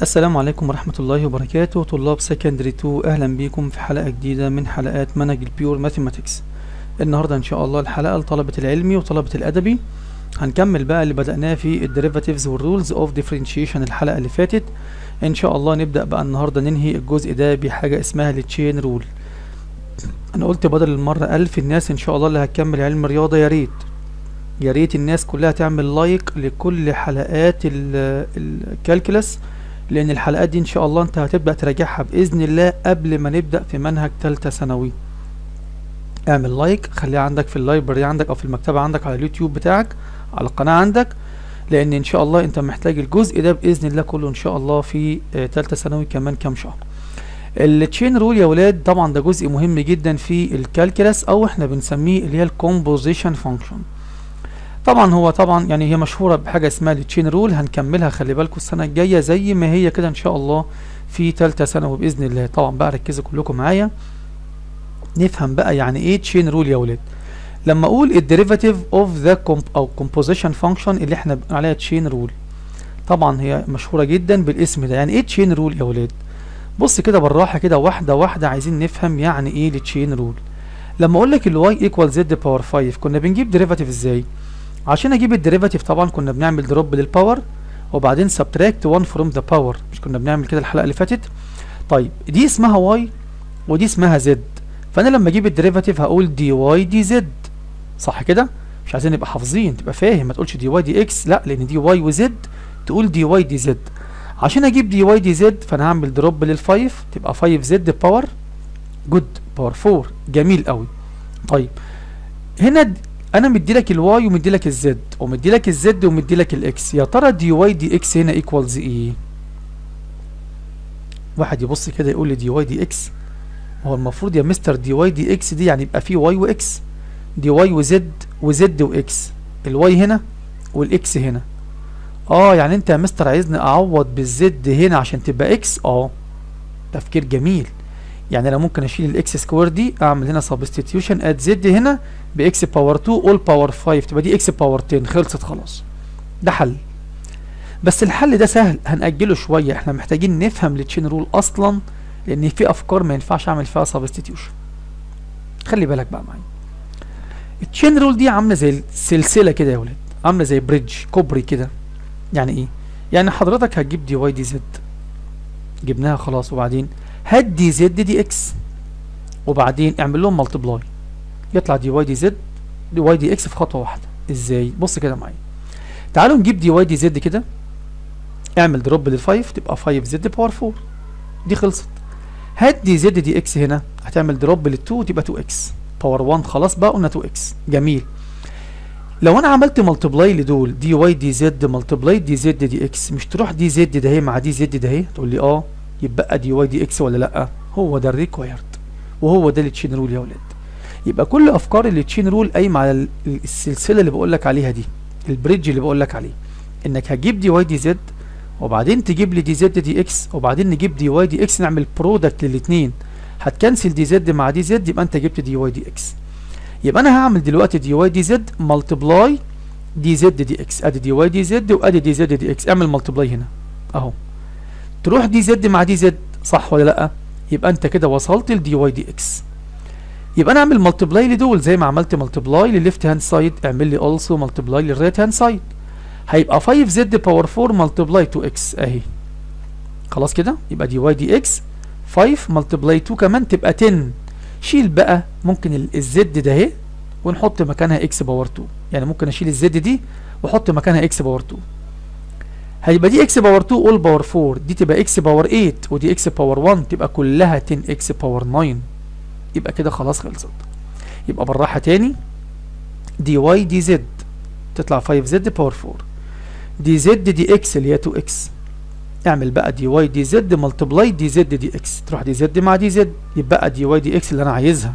السلام عليكم ورحمة الله وبركاته طلاب سكندري 2 أهلا بيكم في حلقة جديدة من حلقات منهج البيور ماثيماتكس النهاردة إن شاء الله الحلقة لطلبة العلمي وطلبة الأدبي هنكمل بقى اللي بدأناه في الديريفاتيفز والرولز اوف ديفرنشيشن الحلقة اللي فاتت إن شاء الله نبدأ بقى النهاردة ننهي الجزء ده بحاجة اسمها التشين رول أنا قلت بدل المرة ألف الناس إن شاء الله اللي هتكمل علم رياضة يا ريت يا ريت الناس كلها تعمل لايك لكل حلقات الكالكولس لان الحلقات دي ان شاء الله انت هتبدا تراجعها باذن الله قبل ما نبدا في منهج ثالثه ثانوي اعمل لايك خليها عندك في اللايبرري عندك او في المكتبه عندك على اليوتيوب بتاعك على القناه عندك لان ان شاء الله انت محتاج الجزء ده باذن الله كله ان شاء الله في ثالثه ثانوي كمان كام شهر التشين رول يا ولاد طبعا ده جزء مهم جدا في الكالكولس او احنا بنسميه اللي هي الكومبوزيشن فانكشن طبعا هو طبعا يعني هي مشهوره بحاجه اسمها التشين رول هنكملها خلي بالكم السنه الجايه زي ما هي كده ان شاء الله في ثالثه ثانوي باذن الله طبعا بقى ركزوا كلكم معايا نفهم بقى يعني ايه تشين رول يا ولاد لما اقول الديريفاتيف اوف ذا او كومبوزيشن فانكشن اللي احنا بنقول عليها تشين رول طبعا هي مشهوره جدا بالاسم ده يعني ايه تشين رول يا ولاد بص كده بالراحه كده واحده واحده عايزين نفهم يعني ايه التشين رول لما اقول لك الواي ايكوال زد باور 5 كنا بنجيب ديريفاتيف ازاي عشان اجيب الديريفاتيف طبعا كنا بنعمل دروب للباور وبعدين سبتراكت 1 فروم ذا باور مش كنا بنعمل كده الحلقه اللي فاتت طيب دي اسمها واي ودي اسمها زد فانا لما اجيب الديريفاتيف هقول دي واي دي زد صح كده مش عايزين نبقى حافظين تبقى فاهم ما تقولش دي واي دي اكس لا لان دي واي وزد تقول دي واي دي زد عشان اجيب دي واي دي زد فانا هعمل دروب للفايف تبقى 5 زد باور جود باور 4 جميل قوي طيب هنا انا مدي لك الواي ومدي لك الزد ومدي لك الزد ومدي لك الاكس يا ترى دي واي دي اكس هنا ايكوالز ايه واحد يبص كده يقول لي دي واي دي اكس هو المفروض يا مستر دي واي دي اكس دي يعني يبقى في واي واكس دي واي وزد وزد واكس الواي هنا والاكس هنا اه يعني انت يا مستر عايزني اعوض بالزد هنا عشان تبقى اكس اه تفكير جميل يعني انا ممكن اشيل الاكس سكوير دي اعمل هنا سبستيتيوشن اد زد هنا باكس باور 2 اول باور 5 تبقى دي اكس باور 10 خلصت خلاص ده حل بس الحل ده سهل هنأجله شويه احنا محتاجين نفهم التشين رول اصلا لان في افكار ما ينفعش اعمل فيها سبستيتيوشن خلي بالك بقى معايا التشين رول دي عامله زي السلسله كده يا ولاد عامله زي بريدج كوبري كده يعني ايه يعني حضرتك هتجيب دي واي دي زد جبناها خلاص وبعدين هات دي زد دي اكس وبعدين اعمل لهم ملتبلاي يطلع دي واي دي زد دي واي دي اكس في خطوه واحده ازاي بص كده معايا تعالوا نجيب دي واي دي زد كده اعمل دروب لل5 تبقى 5 زد باور 4 دي خلصت هات دي زد دي اكس هنا هتعمل دروب لل2 تبقى 2 اكس باور 1 خلاص بقى قلنا 2 اكس جميل لو انا عملت ملتبلاي لدول دي واي دي زد ملتبلاي دي زد دي اكس مش تروح دي زد ده هي مع دي زد ده هي تقول لي اه يبقى دي واي دي اكس ولا لا هو ده الريكوايرد وهو ده التشين رول يا ولاد يبقى كل افكار التشين رول قايمه على السلسله اللي بقول لك عليها دي البريدج اللي بقول لك عليه انك هتجيب دي واي دي زد وبعدين تجيب لي دي زد دي اكس وبعدين نجيب دي واي دي اكس نعمل برودكت للاثنين هتكنسل دي زد مع دي زد يبقى انت جبت دي واي دي اكس يبقى انا هعمل دلوقتي دي واي دي زد ملتبلاي دي زد دي اكس ادي دي واي دي زد وادي دي زد دي اكس اعمل ملتبلاي هنا اهو تروح دي زد مع دي زد صح ولا لا يبقى انت كده وصلت لدي واي دي اكس يبقى انا اعمل ملتبلاي لدول زي ما عملت ملتبلاي للليفت هاند سايد اعمل لي اولسو ملتبلاي للرايت هاند سايد هيبقى 5 زد باور 4 ملتبلاي 2 اكس اهي خلاص كده يبقى دي واي دي اكس 5 ملتبلاي 2 كمان تبقى 10 شيل بقى ممكن الزد ده اهي ونحط مكانها اكس باور 2 يعني ممكن اشيل الزد دي واحط مكانها اكس باور 2 هيبقى دي اكس باور 2 اول باور 4 دي تبقى اكس باور 8 ودي اكس باور 1 تبقى كلها 10 اكس باور 9 يبقى كده خلاص خلصت يبقى بالراحه تاني دي واي دي زد تطلع 5 زد باور 4 دي زد دي اكس اللي هي 2 اكس اعمل بقى دي واي دي زد ملتبلاي دي زد دي اكس تروح دي زد مع دي زد يبقى دي واي دي اكس اللي انا عايزها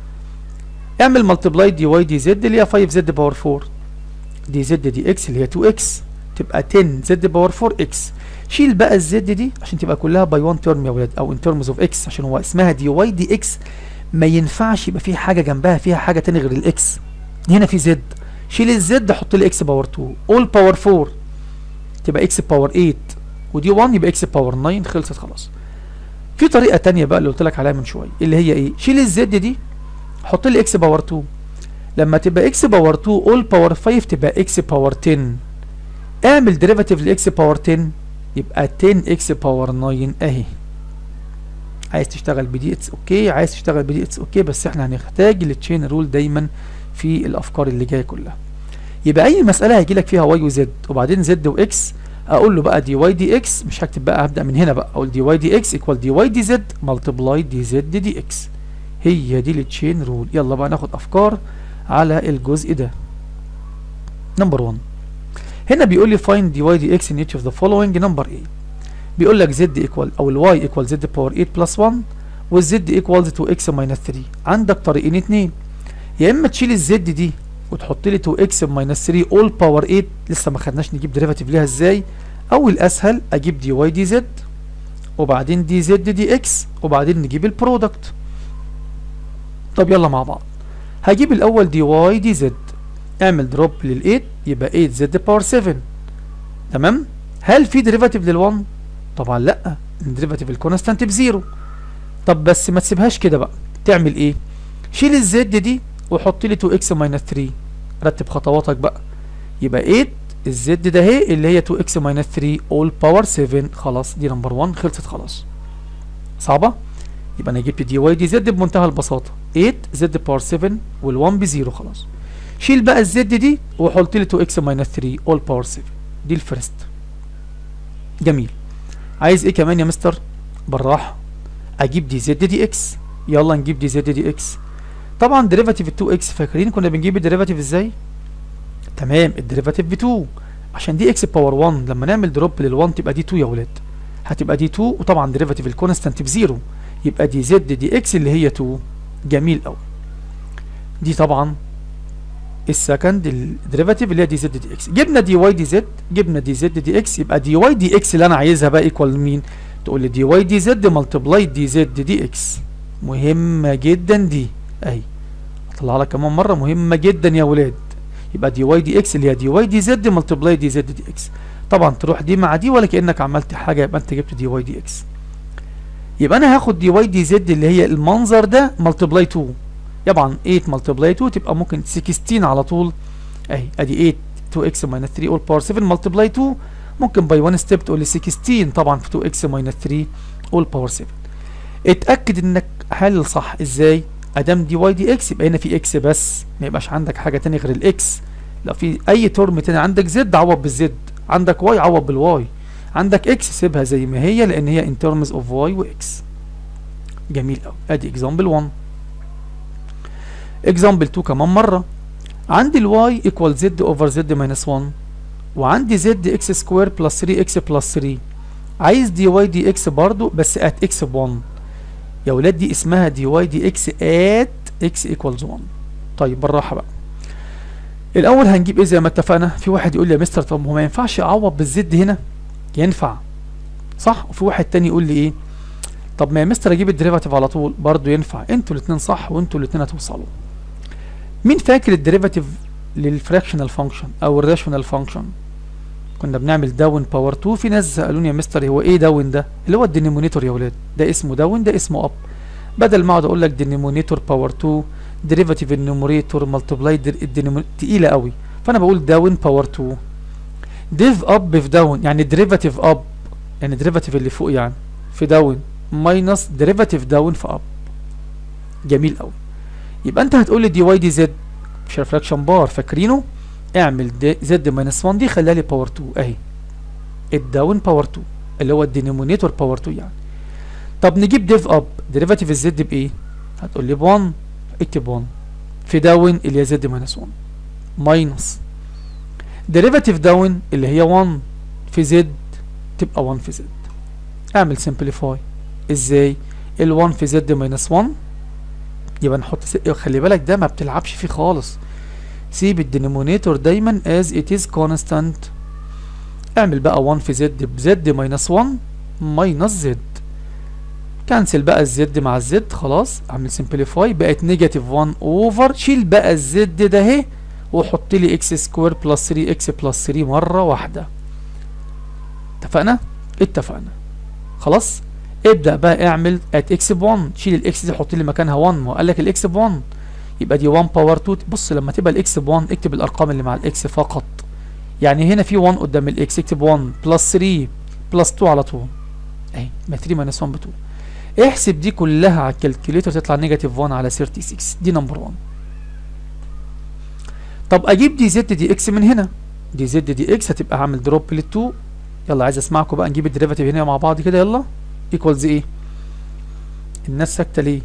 اعمل ملتبلاي دي واي دي زد اللي هي 5 زد باور 4 دي زد دي اكس اللي هي 2 اكس تبقى 10 زد باور 4 اكس شيل بقى الزد دي عشان تبقى كلها باي 1 تيرم يا ولاد او ان ترمز اوف اكس عشان هو اسمها دي واي دي اكس ما ينفعش يبقى في حاجه جنبها فيها حاجه تاني غير الاكس هنا في زد شيل الزد حط لي اكس باور 2 اول باور 4 تبقى اكس باور 8 ودي 1 يبقى اكس باور 9 خلصت خلاص في طريقه تانية بقى اللي قلت لك عليها من شويه اللي هي ايه شيل الزد دي حط لي اكس باور 2 لما تبقى اكس باور 2 اول باور 5 تبقى اكس باور 10 اعمل ديريفاتيف لاكس باور 10 يبقى 10 اكس باور 9 اهي عايز تشتغل بدي اتس اوكي عايز تشتغل بدي اتس اوكي بس احنا هنحتاج التشين رول دايما في الافكار اللي جايه كلها يبقى اي مساله هيجي لك فيها واي وزد وبعدين زد واكس اقول له بقى دي واي دي اكس مش هكتب بقى هبدا من هنا بقى اقول دي واي دي اكس ايكوال دي واي دي زد ملتبلاي دي زد دي اكس هي دي التشين رول يلا بقى ناخد افكار على الجزء ده نمبر 1 هنا بيقول لي find dy dx in each of the following نمبر A بيقول لك z equal او ال y equal z power 8 plus 1 والz equals to x minus 3 عندك طريقين اتنين يا اما تشيل الزد دي وتحط لي 2x minus 3 all power 8 لسه ما خدناش نجيب ديريفاتيف ليها ازاي او الاسهل اجيب دي واي دي زد وبعدين دي زد دي اكس وبعدين نجيب البرودكت طب يلا مع بعض هجيب الاول دي واي دي زد اعمل دروب لل8 يبقى 8 زد باور 7 تمام هل في ديريفاتيف لل1 طبعا لا الديريفاتيف الكونستانت بزيرو طب بس ما تسيبهاش كده بقى تعمل ايه شيل الزد دي وحط لي 2x ماينس 3 رتب خطواتك بقى يبقى 8 الزد ده اهي اللي هي 2x ماينس 3 all باور 7 خلاص دي نمبر 1 خلصت خلاص صعبه يبقى انا جبت دي واي دي زد بمنتهى البساطه 8 زد باور 7 وال1 بزيرو خلاص شيل بقى الزد دي وحط لي 2x ماينس 3 all باور 7 دي الفيرست جميل عايز ايه كمان يا مستر بالراحه اجيب دي زد دي اكس يلا نجيب دي زد دي اكس طبعا ديريفاتيف 2 اكس فاكرين كنا بنجيب الديريفاتيف ازاي تمام الديريفاتيف ب 2 عشان دي اكس باور 1 لما نعمل دروب لل1 تبقى دي 2 يا ولاد هتبقى دي 2 وطبعا ديريفاتيف الكونستانت بزيرو يبقى دي زد دي اكس اللي هي 2 جميل قوي دي طبعا السكند الديريفاتيف اللي هي دي زد دي اكس جبنا دي واي دي زد جبنا دي زد دي اكس يبقى دي واي دي اكس اللي انا عايزها بقى ايكوال مين تقول لي دي واي دي زد ملتبلاي دي زد دي اكس مهمه جدا دي اهي اطلع لك كمان مره مهمه جدا يا ولاد يبقى دي واي دي اكس اللي هي دي واي دي زد ملتبلاي دي زد دي اكس طبعا تروح دي مع دي ولا كانك عملت حاجه يبقى انت جبت دي واي دي اكس يبقى انا هاخد دي واي دي زد اللي هي المنظر ده ملتبلاي 2 طبعا 8 ملتبلاي 2 تبقى ممكن 16 على طول اهي ادي 8 2 x minus 3 all power 7 ملتبلاي 2 ممكن باي 1 ستيب تقول لي 16 طبعا في 2 x minus 3 all power 7 اتاكد انك حلل صح ازاي ادام دي واي دي اكس يبقى هنا في اكس بس ما يبقاش عندك حاجه تانية غير الاكس لو في اي ترم تاني عندك زد عوض بالزد عندك واي عوض بالواي عندك اكس سيبها زي ما هي لان هي ان ترمز اوف واي واكس جميل قوي ادي اكزامبل 1 اكزامبل 2 كمان مره عندي الواي ايكوال زد اوفر زد ماينس 1 وعندي زد اكس سكوير بلس 3 اكس بلس 3 عايز دي واي دي اكس برضو بس ات اكس ب 1 يا ولاد دي اسمها دي واي دي اكس ات اكس ايكوالز 1 طيب بالراحه بقى الاول هنجيب ايه زي ما اتفقنا في واحد يقول لي يا مستر طب هو ما ينفعش اعوض بالزد هنا ينفع صح وفي واحد تاني يقول لي ايه طب ما يا مستر اجيب الديريفاتيف على طول برضه ينفع انتوا الاثنين صح وانتوا الاثنين هتوصلوا مين فاكر الديريفاتيف للفراكشنال فانكشن او الراشونال فانكشن كنا بنعمل داون باور 2 في ناس سالوني يا مستر هو ايه داون ده اللي هو الدينيمونيتور يا ولاد ده اسمه داون ده اسمه اب بدل ما اقعد اقول لك دينيمونيتور باور 2 ديريفاتيف النوميريتور ملتبلاي تقيله قوي فانا بقول داون باور 2 ديف اب في داون يعني ديريفاتيف اب يعني ديريفاتيف اللي فوق يعني في داون ماينس ديريفاتيف داون في اب جميل قوي يبقى انت هتقول لي دي واي دي زد مش ريفراكشن بار فاكرينه اعمل دي زد ماينس 1 دي خليها لي باور 2 اهي الداون باور 2 اللي هو الدينومينيتور باور 2 يعني طب نجيب ديف اب ديريفاتيف الزد بايه هتقول لي ب 1 اكتب 1 في داون اللي هي زد ماينس 1 ماينس ديريفاتيف داون اللي هي 1 في زد تبقى 1 في زد اعمل سمبليفاي ازاي ال1 في زد ماينس 1 يبقى نحط س... خلي بالك ده ما بتلعبش فيه خالص سيب الدينومينيتور دايما as it is constant اعمل بقى 1 في زد بزد ماينس 1 ماينس زد كنسل بقى الزد مع الزد خلاص اعمل سمبليفاي بقت نيجاتيف 1 اوفر شيل بقى الزد ده اهي وحط لي اكس سكوير بلس 3 اكس بلس 3 مره واحده اتفقنا اتفقنا خلاص ابدا بقى اعمل ات اكس ب 1 شيل الاكس دي حط لي مكانها 1 ما هو قال لك الاكس ب 1 يبقى دي 1 باور 2 بص لما تبقى الاكس ب 1 اكتب الارقام اللي مع الاكس فقط يعني هنا في 1 قدام الاكس اكتب 1 بلس 3 بلس 2 على طول اهي ما 3 ماينس 1 ب 2 احسب دي كلها على الكالكوليتر تطلع نيجاتيف 1 على 36 دي نمبر 1 طب اجيب دي زد دي اكس من هنا دي زد دي اكس هتبقى هعمل دروب لل 2 يلا عايز اسمعكم بقى نجيب الديريفاتيف هنا مع بعض كده يلا ايكوالز ايه الناس ساكته ليه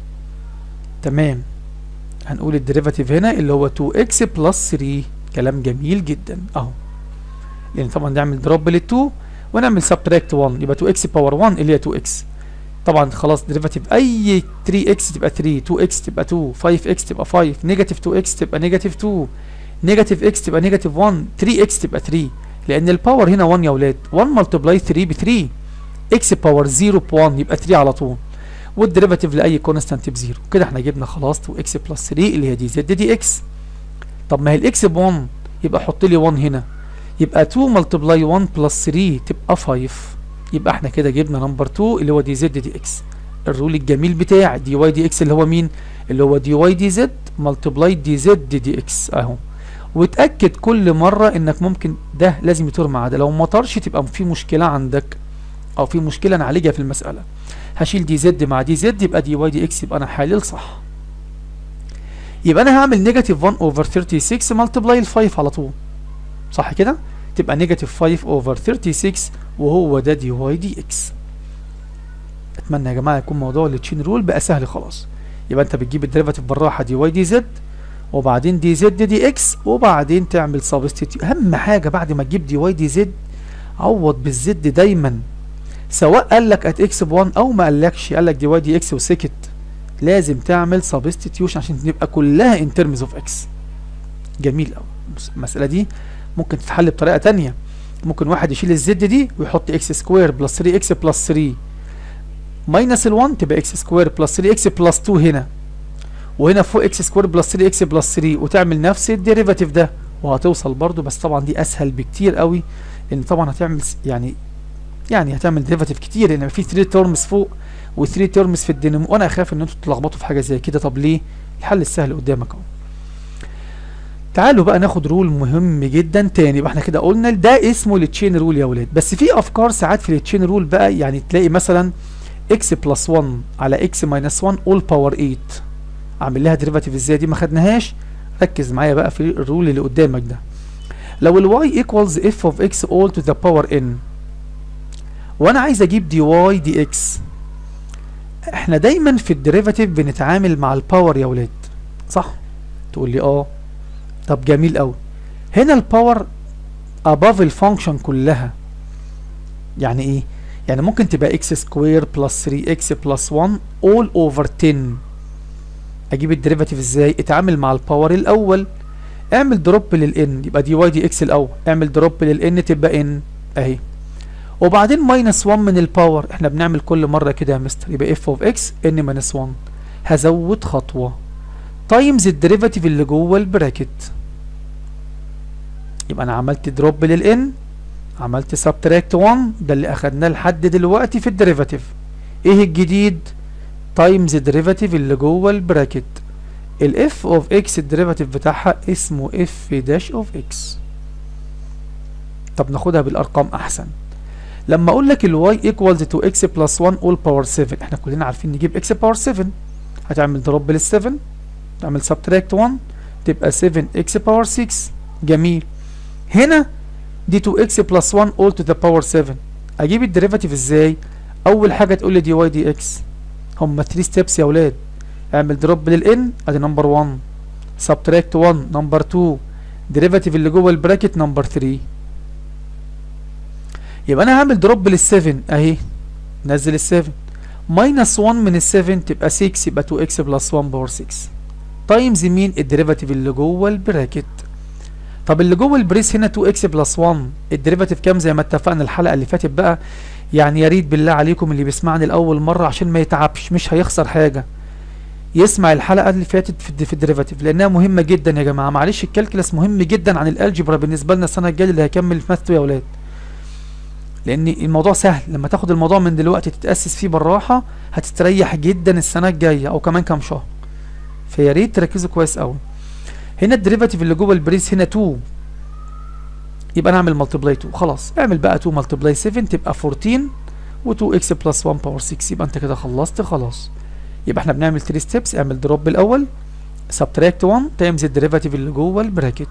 تمام هنقول الديريفاتيف هنا اللي هو 2x بلس 3 كلام جميل جدا اهو لان طبعا نعمل دروب لل 2 ونعمل سبتراكت 1 يبقى 2x باور 1 اللي هي 2x طبعا خلاص ديريفاتيف اي 3x تبقى 3 2x تبقى 2 5x تبقى 5 نيجاتيف 2x تبقى نيجاتيف 2 نيجاتيف x تبقى نيجاتيف 1 3x تبقى 3 لان الباور هنا 1 يا اولاد 1 ملتبلاي 3 ب 3 x باور 0 ب 1 يبقى 3 على طول والديريفاتيف لاي كونستانت بزيرو كده احنا جبنا خلاص 2x بلس 3 اللي هي دي زد دي اكس طب ما هي الاكس ب 1 يبقى حط لي 1 هنا يبقى 2 ملتبلاي 1 بلس 3 تبقى 5 يبقى احنا كده جبنا نمبر 2 اللي هو دي زد دي اكس الرول الجميل بتاع دي واي دي اكس اللي هو مين اللي هو دي واي دي زد ملتبلاي دي زد دي اكس اهو وتاكد كل مره انك ممكن ده لازم يطير مع ده لو ما طارش تبقى في مشكله عندك او في مشكله نعالجها في المساله هشيل دي زد مع دي زد يبقى دي واي دي اكس يبقى انا حالل صح يبقى انا هعمل نيجاتيف 1 اوفر 36 ملتبلاي ال 5 على طول صح كده تبقى نيجاتيف 5 اوفر 36 وهو ده دي واي دي اكس اتمنى يا جماعه يكون موضوع التشين رول بقى سهل خلاص يبقى انت بتجيب الديريفاتيف بالراحه دي واي دي زد وبعدين دي زد دي اكس وبعدين تعمل سبستيتيوت اهم حاجه بعد ما تجيب دي واي دي زد عوض بالزد دايما سواء قال لك ات اكس ب 1 او ما قالكش قال لك دي واي دي اكس وسكت لازم تعمل سبستيتيوشن عشان تبقى كلها ان ترمز اوف اكس جميل قوي المساله دي ممكن تتحل بطريقه تانية ممكن واحد يشيل الزد دي ويحط اكس سكوير بلس 3 اكس بلس 3 ماينس ال 1 تبقى اكس سكوير بلس 3 اكس بلس 2 هنا وهنا فوق اكس سكوير بلس 3 اكس بلس 3 وتعمل نفس الديريفاتيف ده وهتوصل برضو بس طبعا دي اسهل بكتير قوي لان طبعا هتعمل يعني يعني هتعمل ديريفاتيف كتير لان في 3 تيرمز فوق و3 تيرمز في الدينامو وانا اخاف ان انتوا تلخبطوا في حاجه زي كده طب ليه الحل السهل قدامك اهو تعالوا بقى ناخد رول مهم جدا تاني يبقى احنا كده قلنا ده اسمه التشين رول يا ولاد بس في افكار ساعات في التشين رول بقى يعني تلاقي مثلا x بلس 1 على x ماينس 1 all باور 8 اعمل لها ديريفاتيف ازاي دي ما خدناهاش ركز معايا بقى في الرول اللي قدامك ده لو ال y equals f of x all to the power n وانا عايز اجيب دي y دي x احنا دايما في الديريفاتيف بنتعامل مع الباور يا ولاد صح تقول لي اه طب جميل قوي هنا الباور above الفانكشن كلها يعني ايه يعني ممكن تبقى x سكوير بلس 3x بلس 1 all over 10 اجيب الديريفاتيف ازاي اتعامل مع الباور الاول اعمل دروب للان يبقى دي واي دي اكس الاول اعمل دروب للان تبقى ان اهي وبعدين ماينس 1 من الباور احنا بنعمل كل مره كده يا مستر يبقى اف اوف اكس ان ماينس 1 هزود خطوه تايمز الديريفاتيف اللي جوه البراكت يبقى انا عملت دروب للان عملت سبتراكت 1 ده اللي اخدناه لحد دلوقتي في الديريفاتيف ايه الجديد تايمز الديريفاتيف اللي جوه البراكت الاف اوف اكس الديريفاتيف بتاعها اسمه اف داش اوف اكس طب ناخدها بالارقام احسن لما اقول لك الواي ايكوالز تو اكس بلس 1 اول باور 7 احنا كلنا عارفين نجيب اكس باور 7 هتعمل دروب لل 7 تعمل سبتراكت 1 تبقى 7 اكس باور 6 جميل هنا دي 2 اكس بلس 1 all to the power 7 اجيب الديريفاتيف ازاي اول حاجه تقول لي دي واي دي اكس هم 3 ستيبس يا اولاد اعمل دروب للان ادي نمبر 1 سبتراكت 1 نمبر 2 ديريفاتيف اللي جوه البراكت نمبر 3 يبقى انا هعمل دروب لل7 اهي نزل ال7 ماينس 1 من ال7 تبقى 6 يبقى 2 اكس بلس 1 باور 6 تايمز مين الديريفاتيف اللي جوه البراكت طب اللي جوه البريس هنا 2 اكس بلس 1 الديريفاتيف كام زي ما اتفقنا الحلقه اللي فاتت بقى يعني يا ريت بالله عليكم اللي بيسمعني لاول مره عشان ما يتعبش مش هيخسر حاجه يسمع الحلقه اللي فاتت في, في الديريفاتيف لانها مهمه جدا يا جماعه معلش الكالكلاس مهم جدا عن الالجبرا بالنسبه لنا السنه الجايه اللي هيكمل في ماث يا اولاد لان الموضوع سهل لما تاخد الموضوع من دلوقتي تتاسس فيه بالراحه هتستريح جدا السنه الجايه او كمان كام شهر فيا ريت تركزوا كويس قوي هنا الديريفاتيف اللي جوه البريس هنا 2 يبقى نعمل ملتبلاي 2 خلاص اعمل بقى 2 ملتبلاي 7 تبقى 14 و2 اكس بلس 1 باور 6 يبقى انت كده خلصت خلاص يبقى احنا بنعمل 3 ستيبس اعمل دروب الاول سبتراكت 1 تايمز الديريفاتيف اللي جوه البراكت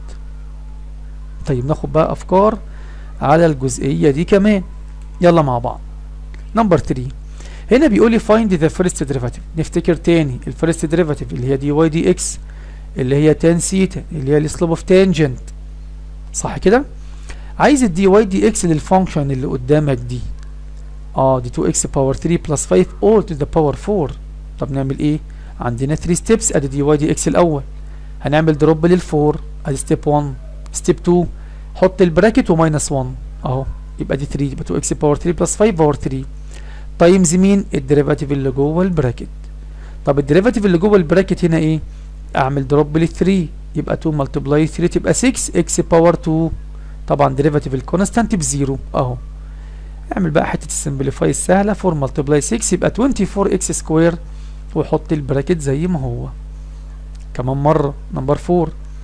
طيب ناخد بقى افكار على الجزئيه دي كمان يلا مع بعض نمبر 3 هنا بيقول لي find the first derivative نفتكر تاني الفيرست ديريفاتيف اللي هي دي واي دي اكس اللي هي تان سيتا اللي هي السلوب اوف تانجنت صح كده عايز الدي واي دي اكس للفانكشن اللي قدامك دي اه دي 2 اكس باور 3 بلس 5 all to the power 4 طب نعمل ايه عندنا 3 ستيبس ادي دي واي دي اكس الاول هنعمل دروب لل4 ادي ستيب 1 ستيب 2 حط البراكت وماينس 1 اهو يبقى دي 3 يبقى 2 اكس باور 3 بلس 5 باور 3 تايمز مين الديريفاتيف اللي جوه البراكت طب الديريفاتيف اللي جوه البراكت هنا ايه اعمل دروب لل 3 يبقى 2 ملتبلاي 3 تبقى 6 اكس باور 2 طبعا ديريفاتيف الكونستانت بزيرو اهو اعمل بقى حته السمبليفاي السهله 4 ملتبلاي 6 يبقى 24 اكس سكوير وحط البراكت زي ما هو كمان مره نمبر 4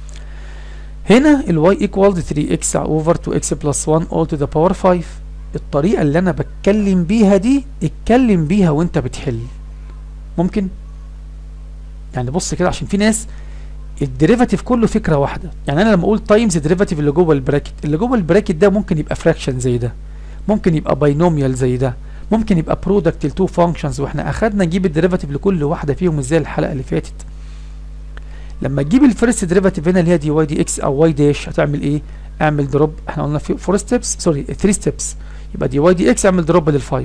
هنا الواي ايكوال 3 اكس اوفر 2 اكس بلس 1 all to the power 5 الطريقه اللي انا بتكلم بيها دي اتكلم بيها وانت بتحل ممكن يعني بص كده عشان في ناس الديريفاتيف كله فكره واحده يعني انا لما اقول تايمز الديريفاتيف اللي جوه البراكت اللي جوه البراكت ده ممكن يبقى فراكشن زي ده ممكن يبقى باينوميال زي ده ممكن يبقى برودكت لتو فانكشنز واحنا اخدنا نجيب الديريفاتيف لكل واحده فيهم ازاي الحلقه اللي فاتت لما تجيب الفيرست ديريفاتيف هنا اللي هي دي واي دي اكس او واي داش هتعمل ايه اعمل دروب احنا قلنا في 4 ستيبس سوري 3 ستيبس يبقى دي واي دي اكس اعمل دروب لل5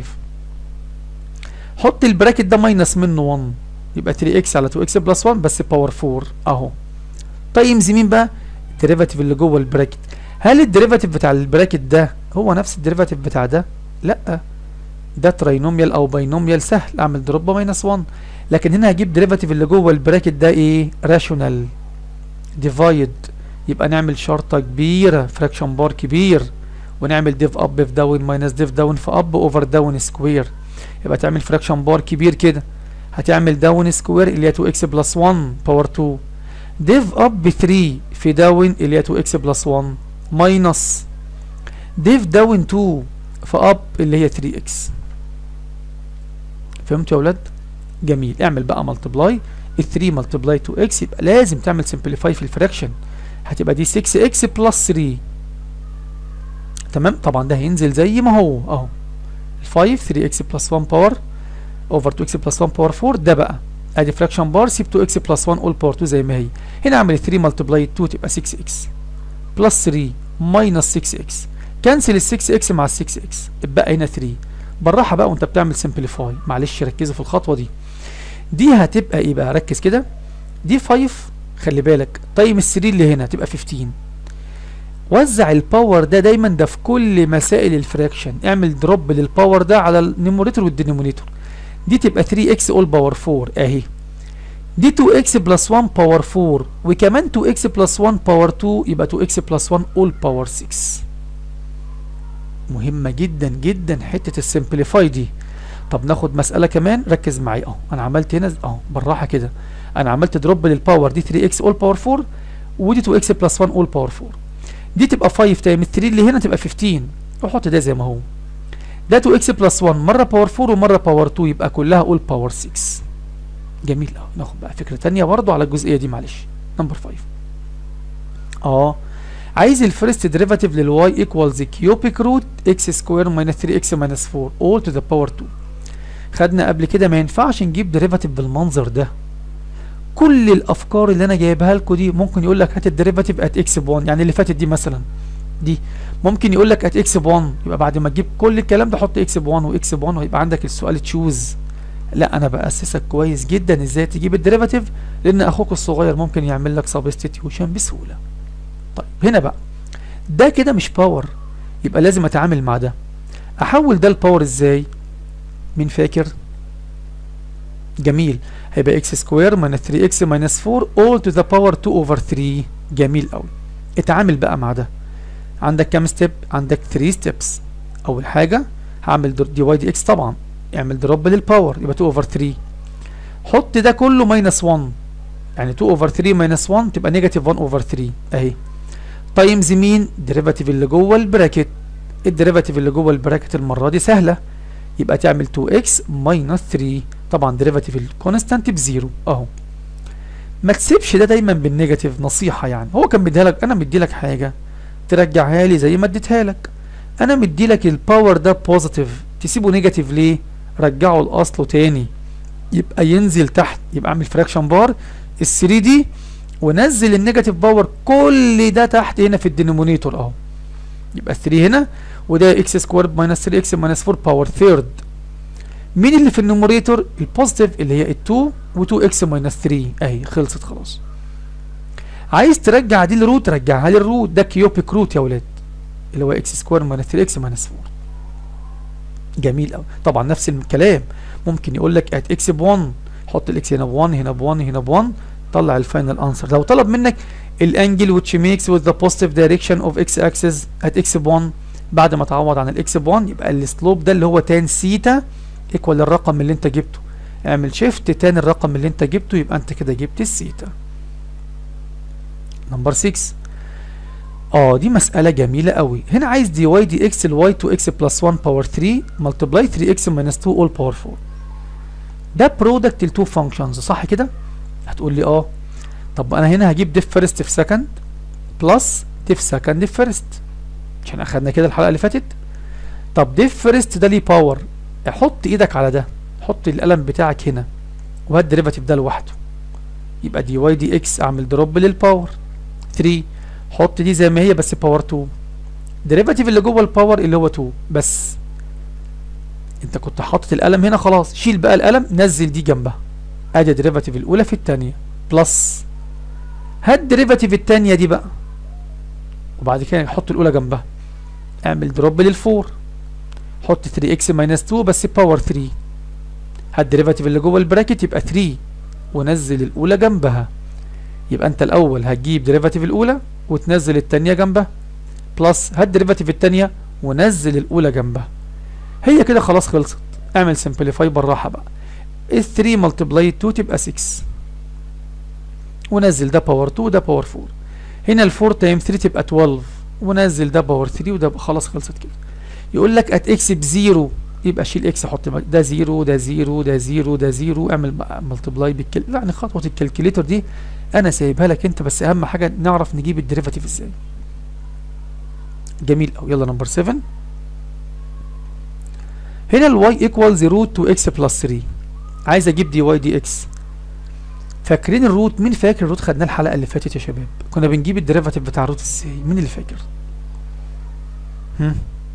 حط البراكت ده ماينس منه 1 يبقى 3 اكس على 2 اكس بلس 1 بس باور 4 اهو تايمز مين بقى الديريفاتيف اللي جوه البراكت هل الديريفاتيف بتاع البراكت ده هو نفس الديريفاتيف بتاع ده لا ده تراينوميال او باينوميال سهل اعمل دروب ماينس 1 لكن هنا هجيب ديريفاتيف اللي جوه البراكت ده ايه راشونال ديفايد يبقى نعمل شرطه كبيره فراكشن بار كبير ونعمل ديف اب في داون ماينس ديف داون في اب اوفر داون سكوير يبقى تعمل فراكشن بار كبير كده هتعمل داون سكوير اللي هي 2 اكس بلس 1 باور 2 ديف اب 3 في داون اللي هي 2 اكس بلس 1 ماينس ديف داون 2 في اب اللي هي 3 اكس فهمتوا يا ولاد جميل اعمل بقى ملتبلاي ال 3 ملتبلاي 2 اكس يبقى لازم تعمل سمبليفاي في الفراكشن هتبقى دي 6 اكس بلس 3 تمام طبعا ده هينزل زي ما هو اهو 5 3 اكس بلس 1 باور اوفر 2 اكس بلس 1 باور 4 ده بقى ادي فراكشن بار سيب 2 اكس بلس 1 اول باور 2 زي ما هي هنا اعمل 3 ملتبلاي 2 تبقى 6 اكس بلس 3 ماينس 6 اكس كنسل ال 6 اكس مع ال 6 اكس اتبقى هنا 3 بالراحه بقى وانت بتعمل سمبليفاي معلش ركزوا في الخطوه دي دي هتبقى ايه بقى ركز كده دي 5 خلي بالك تايم ال 3 اللي هنا هتبقى 15 وزع الباور ده دايما ده في كل مسائل الفراكشن اعمل دروب للباور ده على النيموريتور والدينومينيتور دي تبقى 3 اكس اول باور 4 اهي دي 2 اكس بلس 1 باور 4 وكمان 2 اكس بلس 1 باور 2 يبقى 2 اكس بلس 1 اول باور 6 مهمة جدا جدا حتة السمبليفاي دي طب ناخد مسألة كمان ركز معايا اهو انا عملت هنا اهو بالراحة كده انا عملت دروب للباور دي 3 اكس اول باور 4 ودي 2 اكس بلس 1 اول باور 4 دي تبقى 5 تايم 3 اللي هنا تبقى 15 وحط ده زي ما هو ده 2 اكس بلس 1 مره باور 4 ومره باور 2 يبقى كلها اول باور 6 جميل قوي ناخد بقى فكره ثانيه برضو على الجزئيه دي معلش نمبر 5 اه عايز الفيرست ديريفاتيف للواي ايكوالز كيوبيك روت اكس سكوير ماينس 3 اكس ماينس 4 اول تو ذا باور 2 خدنا قبل كده ما ينفعش نجيب ديريفاتيف بالمنظر ده كل الافكار اللي انا جايبها لكم دي ممكن يقول لك هات الديريفاتيف ات اكس ب 1 يعني اللي فاتت دي مثلا دي ممكن يقول لك ات اكس ب 1 يبقى بعد ما تجيب كل الكلام ده حط اكس ب 1 واكس ب 1 ويبقى عندك السؤال تشوز لا انا باسسك كويس جدا ازاي تجيب الديريفاتيف لان اخوك الصغير ممكن يعمل لك سبستيتيوشن بسهوله طيب هنا بقى ده كده مش باور يبقى لازم اتعامل مع ده احول ده الباور ازاي مين فاكر جميل هيبقى اكس سكوير ماينس 3 اكس ماينس 4 all to the power 2 over 3 جميل قوي اتعامل بقى مع ده عندك كام ستيب عندك 3 ستيبس اول حاجه هعمل دي واي دي اكس طبعا اعمل دروب للباور يبقى 2 اوفر 3 حط ده كله ماينس 1 يعني 2 اوفر 3 ماينس 1 تبقى نيجاتيف 1 اوفر 3 اهي تايمز مين ديريفاتيف اللي جوه البراكت الديريفاتيف اللي جوه البراكت المره دي سهله يبقى تعمل 2x ماينس 3 طبعا ديريفاتيف الكونستانت بزيرو اهو ما تسيبش ده دايما بالنيجاتيف نصيحه يعني هو كان مديها لك انا مدي لك حاجه ترجعها لي زي ما اديتها لك انا مدي لك الباور ده بوزيتيف تسيبه نيجاتيف ليه رجعه لاصله تاني يبقى ينزل تحت يبقى اعمل فراكشن بار ال 3 دي ونزل النيجاتيف باور كل ده تحت هنا في الدينومينيتور اهو يبقى 3 هنا وده اكس سكوير ماينس 3 اكس ماينس 4 باور ثيرد مين اللي في النوميريتور البوزيتيف اللي هي ال 2 و2 اكس ماينس 3 اهي خلصت خلاص عايز ترجع دي للروت رجعها للروت ده كيوبيك روت يا ولاد اللي هو اكس سكوير ماينس 3 اكس ماينس 4 جميل قوي طبعا نفس الكلام ممكن يقول لك ات اكس ب 1 حط الاكس هنا ب 1 هنا ب 1 هنا ب 1 طلع الفاينل انسر لو طلب منك الانجل which makes with the positive direction of x axis at x ب 1 بعد ما تعوض عن الاكس ب 1 يبقى السلوب ده اللي هو تان سيتا ايكوال الرقم اللي انت جبته اعمل شيفت تان الرقم اللي انت جبته يبقى انت كده جبت السيتا نمبر 6 اه دي مسألة جميلة قوي هنا عايز دي واي دي اكس الواي 2 اكس بلس 1 باور 3 ملتبلاي 3 اكس ماينس 2 اول باور 4 ده برودكت التو فانكشنز صح كده هتقول لي اه طب انا هنا هجيب ديف فيرست في سكند بلس ديف سكند في فيرست عشان اخدنا كده الحلقة اللي فاتت طب ديف فيرست ده ليه باور حط ايدك على ده حط القلم بتاعك هنا وهات الديريفاتيف ده لوحده يبقى دي واي دي اكس اعمل دروب للباور 3 حط دي زي ما هي بس باور 2 ديريفاتيف اللي جوه الباور اللي هو 2 بس انت كنت حاطط القلم هنا خلاص شيل بقى القلم نزل دي جنبها ادي الديريفاتيف الاولى في الثانيه بلس هات الديريفاتيف الثانيه دي بقى وبعد كده حط الاولى جنبها اعمل دروب للفور حط 3 اكس ماينس 2 بس باور 3 هات الديريفاتيف اللي جوه البراكت يبقى 3 ونزل الاولى جنبها يبقى انت الاول هتجيب ديريفاتيف الاولى وتنزل الثانيه جنبها بلس هات ديريفاتيف الثانيه ونزل الاولى جنبها هي كده خلاص خلصت اعمل سمبليفاي بالراحه بقى ال 3 ملتبلاي 2 تبقى 6 ونزل ده باور 2 وده باور 4 هنا ال 4 تايم 3 تبقى 12 ونزل ده باور 3 وده خلاص خلصت كده يقول لك ات اكس بزيرو يبقى شيل اكس حط ده زيرو ده زيرو ده زيرو ده زيرو اعمل ملتبلاي بالكل يعني خطوه الكالكوليتر دي انا سايبها لك انت بس اهم حاجه نعرف نجيب الديريفاتيف ازاي جميل قوي يلا نمبر 7 هنا الواي ايكوالز روت 2 اكس بلس 3 عايز اجيب دي واي دي اكس فاكرين الروت مين فاكر الروت خدناه الحلقه اللي فاتت يا شباب كنا بنجيب الديريفاتيف بتاع الروت ازاي مين اللي فاكر هم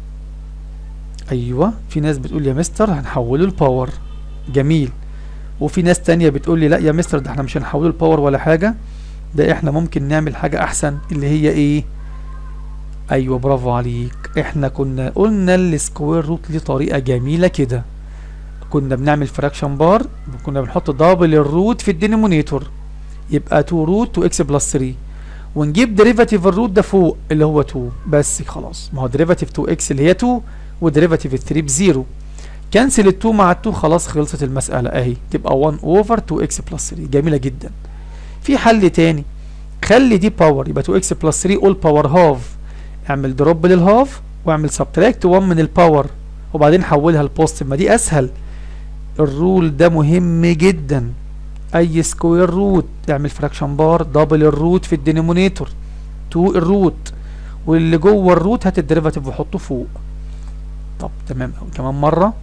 ايوه في ناس بتقول يا مستر هنحوله لباور جميل وفي ناس تانية بتقول لي لا يا مستر ده احنا مش هنحوله لباور ولا حاجه ده احنا ممكن نعمل حاجه احسن اللي هي ايه ايوه برافو عليك احنا كنا قلنا السكوير روت ليه طريقه جميله كده كنا بنعمل فراكشن بار كنا بنحط دبل الروت في الدينومينيتور يبقى 2 روت 2 اكس بلس 3 ونجيب ديريفاتيف الروت ده فوق اللي هو 2 بس خلاص ما هو ديريفاتيف 2 اكس اللي هي 2 وديريفاتيف ال 3 بزيرو كنسل ال 2 مع ال 2 خلاص خلصت المساله اهي تبقى 1 اوفر 2 اكس بلس 3 جميله جدا في حل تاني خلي دي باور يبقى 2 اكس بلس 3 اول باور هاف اعمل دروب للهاف واعمل سبتراكت 1 من الباور وبعدين حولها لبوزيتيف ما دي اسهل الرول ده مهم جدا اي سكوير روت اعمل فراكشن بار دبل الروت في الدينومينيتور 2 الروت واللي جوه الروت هات الديريفاتيف وحطه فوق طب تمام قوي كمان مره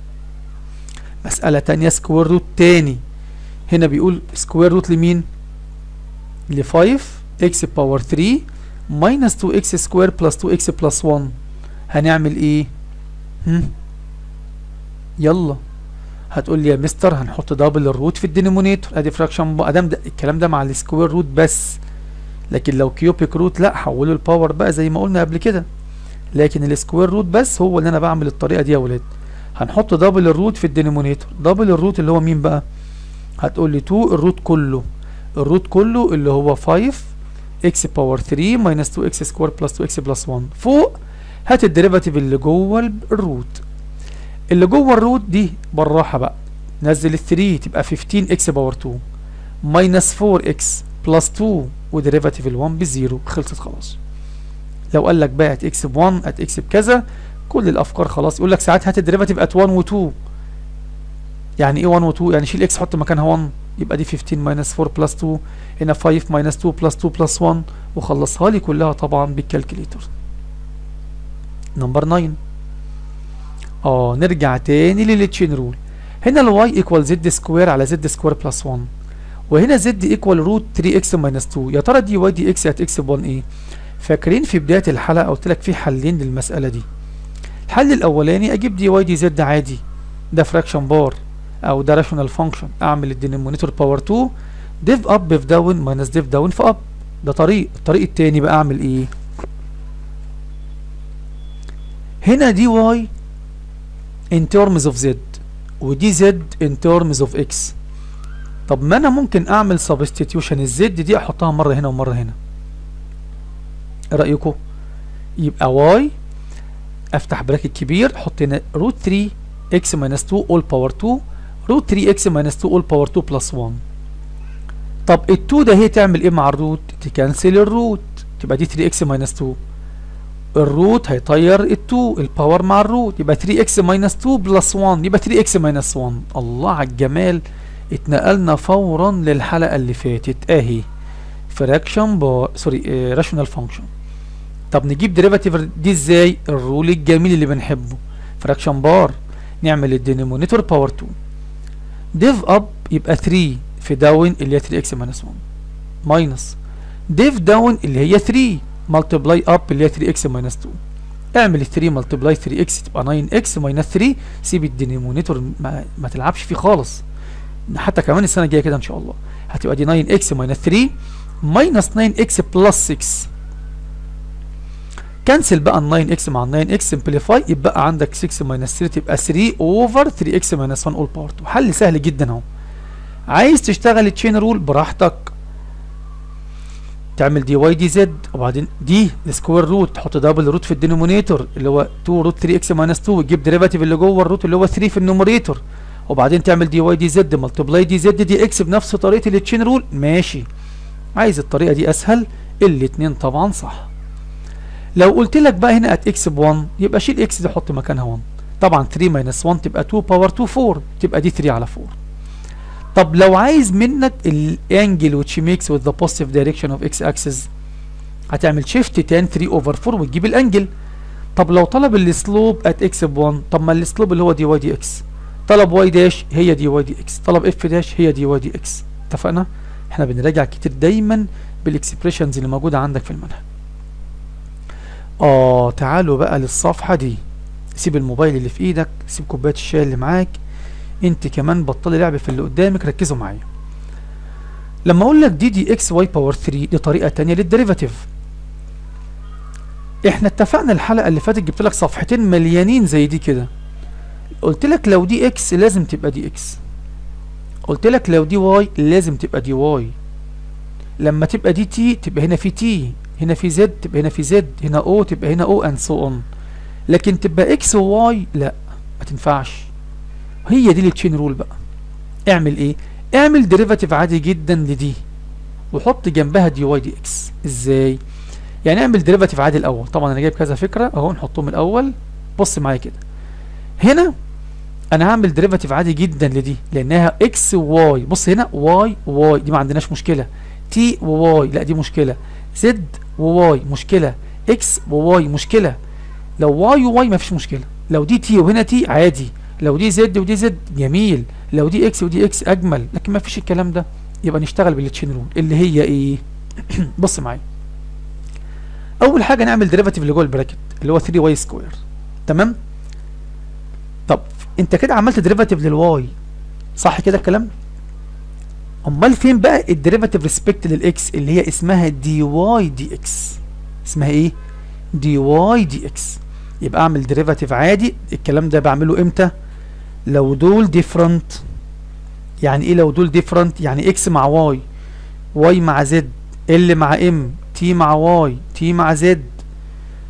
مسألة تانية سكوير روت تاني هنا بيقول سكوير روت لمين ل 5 اكس باور 3 ماينس 2 اكس سكوير بلس 2 اكس بلس 1 هنعمل ايه هم؟ يلا هتقول لي يا مستر هنحط دبل الروت في الدينومينيتور ادي فراكشن ادام ده الكلام ده مع السكوير روت بس لكن لو كيوبيك روت لا حوله الباور بقى زي ما قلنا قبل كده لكن السكوير روت بس هو اللي انا بعمل الطريقه دي يا ولاد هنحط دبل الروت في الدينومينيتور دبل الروت اللي هو مين بقى هتقول لي 2 الروت كله الروت كله اللي هو 5 اكس باور 3 ماينس 2 اكس سكوير بلس 2 اكس بلس 1 فوق هات الديريفاتيف اللي جوه ال- الروت اللي جوه الروت دي بالراحه بقى نزل ال 3 تبقى 15 اكس باور 2 ماينس 4 اكس بلس 2 وديريفاتيف ال 1 بزيرو خلصت خلاص لو قال لك بقى ات اكس ب 1 ات اكس بكذا كل الافكار خلاص يقول لك ساعات هات الديريفاتيف ات 1 و 2 يعني ايه 1 و 2 يعني شيل اكس حط مكانها 1 يبقى دي 15 ماينس 4 بلس 2 هنا 5 ماينس 2 بلس 2 بلس 1 وخلصها لي كلها طبعا بالكالكوليتر نمبر 9 اه نرجع تاني للتشين رول هنا الواي ايكوال زد سكوير على زد سكوير بلس 1 وهنا زد ايكوال روت 3 اكس ماينس 2 يا ترى دي واي دي اكس هت اكس ب 1 ايه فاكرين في بدايه الحلقه قلت لك في حلين للمساله دي الحل الاولاني اجيب دي واي دي زد عادي ده فراكشن بار او ده راشونال فانكشن اعمل الدينومينيتور باور 2 ديف اب في داون ماينس ديف داون في اب ده طريق الطريق التاني بقى اعمل ايه هنا دي واي in terms of z ودي z in terms of x طب ما انا ممكن اعمل substitution الزد دي احطها مره هنا ومره هنا ايه رايكم يبقى y افتح براكت كبير احط هنا روت 3 x minus 2 all power 2 روت 3 x minus 2 all power 2 plus 1 طب ال 2 ده هي تعمل ايه مع الروت تكنسل الروت تبقى دي 3 x minus 2 الروت هيطير ال 2 الباور مع الروت يبقى 3 x minus 2 بلس 1 يبقى 3 x minus 1 الله على الجمال اتنقلنا فورا للحلقه اللي فاتت اهي فراكشن بار سوري راشونال فانكشن طب نجيب ديريفاتيف دي ازاي الرول الجميل اللي بنحبه فراكشن بار نعمل الدينومينيتور باور 2 ديف اب يبقى 3 في داون اللي هي 3 اكس ماينس 1 ماينس ديف داون اللي هي 3 ملتبلاي اب اللي هي 3 اكس ماينس 2 اعمل 3 ملتبلاي 3 اكس تبقى 9 اكس ماينس 3 سيب الدينومينيتور ما, ما تلعبش فيه خالص حتى كمان السنه الجايه كده ان شاء الله هتبقى دي 9 اكس ماينس 3 ماينس 9 اكس بلس 6 كنسل بقى ال 9 اكس مع ال 9 اكس سمبليفاي يبقى عندك 6 ماينس 3 تبقى 3 اوفر 3 اكس ماينس 1 اول باور 2 حل سهل جدا اهو عايز تشتغل التشين رول براحتك تعمل دي واي دي زد وبعدين دي السكوير روت تحط دبل روت في الدينومينيتور اللي هو 2 روت 3 اكس ماينس 2 وتجيب ديريفاتيف اللي جوه الروت اللي هو 3 في النوميريتور وبعدين تعمل دي واي دي زد ملتبلاي دي زد دي اكس بنفس طريقه التشين رول ماشي عايز الطريقه دي اسهل الاثنين طبعا صح لو قلت لك بقى هنا ات اكس ب 1 يبقى شيل اكس دي حط مكانها 1 طبعا 3 ماينس 1 تبقى 2 باور 2 4 تبقى دي 3 على 4 طب لو عايز منك الانجل which makes with the positive direction of x axis هتعمل شيفت 10 3 اوفر 4 وتجيب الانجل طب لو طلب السلوب ات اكس ب 1 طب ما السلوب اللي هو دي واي دي اكس طلب واي داش هي دي واي دي اكس طلب اف داش هي دي واي دي اكس اتفقنا احنا بنراجع كتير دايما بالاكسبريشنز اللي موجوده عندك في المنهج اه تعالوا بقى للصفحه دي سيب الموبايل اللي في ايدك سيب كوبايه الشاي اللي معاك انت كمان بطلي لعب في اللي قدامك ركزوا معايا لما اقول لك دي دي اكس واي باور 3 دي طريقه تانية للديريفاتيف احنا اتفقنا الحلقه اللي فاتت جبت لك صفحتين مليانين زي دي كده قلت لك لو دي اكس لازم تبقى دي اكس قلت لك لو دي واي لازم تبقى دي واي لما تبقى دي تي تبقى هنا في تي هنا في زد تبقى هنا في زد هنا او تبقى هنا او اند سو اون لكن تبقى اكس وواي لا ما تنفعش هي دي التشين رول بقى اعمل ايه اعمل ديريفاتيف عادي جدا لدي وحط جنبها دي واي دي اكس ازاي يعني اعمل ديريفاتيف عادي الاول طبعا انا جايب كذا فكره اهو نحطهم الاول بص معايا كده هنا انا هعمل ديريفاتيف عادي جدا لدي لانها اكس وواي بص هنا واي واي دي ما عندناش مشكله تي وواي لا دي مشكله زد وواي مشكله اكس وواي مشكله لو واي وواي ما فيش مشكله لو دي تي وهنا تي عادي لو دي زد ودي زد جميل لو دي اكس ودي اكس اجمل لكن ما فيش الكلام ده يبقى نشتغل بالتشين رول اللي هي ايه بص معايا اول حاجه نعمل ديريفاتيف اللي جوه البراكت اللي هو 3 واي سكوير تمام طب انت كده عملت ديريفاتيف للواي صح كده الكلام امال فين بقى الديريفاتيف ريسبكت للاكس اللي هي اسمها دي واي دي اكس اسمها ايه دي واي دي اكس يبقى اعمل ديريفاتيف عادي الكلام ده بعمله امتى لو دول ديفرنت يعني ايه لو دول ديفرنت يعني اكس مع واي واي مع زد ال مع ام تي مع واي تي مع زد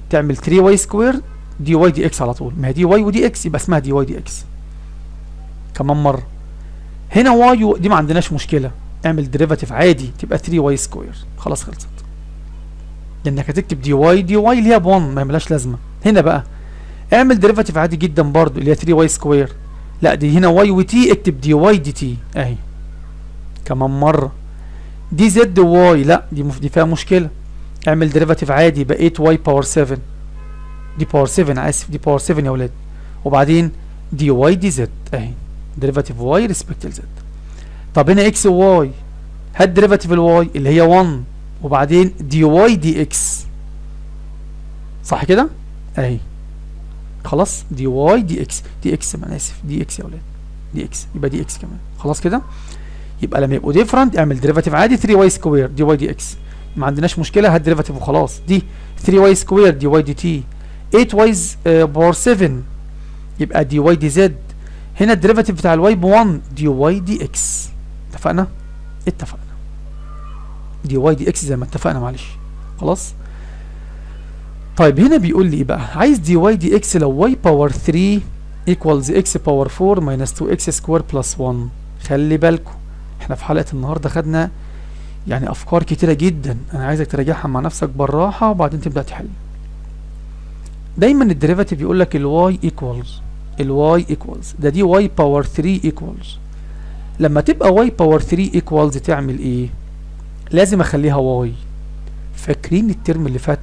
تعمل 3 واي سكوير دي واي دي اكس على طول ما هي دي واي ودي اكس يبقى اسمها دي واي دي اكس كمان مره هنا واي و... دي ما عندناش مشكله اعمل ديريفاتيف عادي تبقى 3 واي سكوير خلاص خلصت لانك هتكتب دي واي دي واي اللي هي ب 1 ما ملهاش لازمه هنا بقى اعمل ديريفاتيف عادي جدا برضو اللي هي 3 واي سكوير لا دي هنا واي وتي اكتب دي واي دي تي اهي كمان مره دي زد واي لا دي مف... دي فيها مشكله اعمل ديريفاتيف عادي يبقى 8 واي باور 7 دي باور 7 اسف دي باور 7 يا ولاد وبعدين دي واي دي زد اهي ديريفاتيف واي ريسبكت لزد طب هنا اكس وواي هات ديريفاتيف الواي اللي هي 1 وبعدين دي واي دي اكس صح كده اهي خلاص دي واي دي اكس دي اكس انا اسف دي اكس يا ولاد دي اكس يبقى دي اكس كمان خلاص كده يبقى لما يبقوا ديفرنت اعمل ديريفاتيف عادي 3 واي سكوير دي واي دي اكس ما عندناش مشكله هات ديريفاتيف وخلاص دي 3 واي سكوير دي واي دي تي 8 وايز باور 7 يبقى دي واي دي زد هنا الديريفاتيف بتاع الواي ب 1 دي واي دي اكس اتفقنا اتفقنا دي واي دي اكس زي ما اتفقنا معلش خلاص طيب هنا بيقول لي ايه بقى عايز دي واي دي اكس لو واي باور 3 ايكوالز اكس باور 4 ماينس 2 اكس سكوير بلس 1 خلي بالكم احنا في حلقه النهارده خدنا يعني افكار كتيره جدا انا عايزك تراجعها مع نفسك بالراحه وبعدين تبدا تحل دايما الديريفاتيف يقول لك الواي ايكوالز الواي ايكوالز ده دي واي باور 3 ايكوالز لما تبقى واي باور 3 ايكوالز تعمل ايه لازم اخليها واي فاكرين الترم اللي فات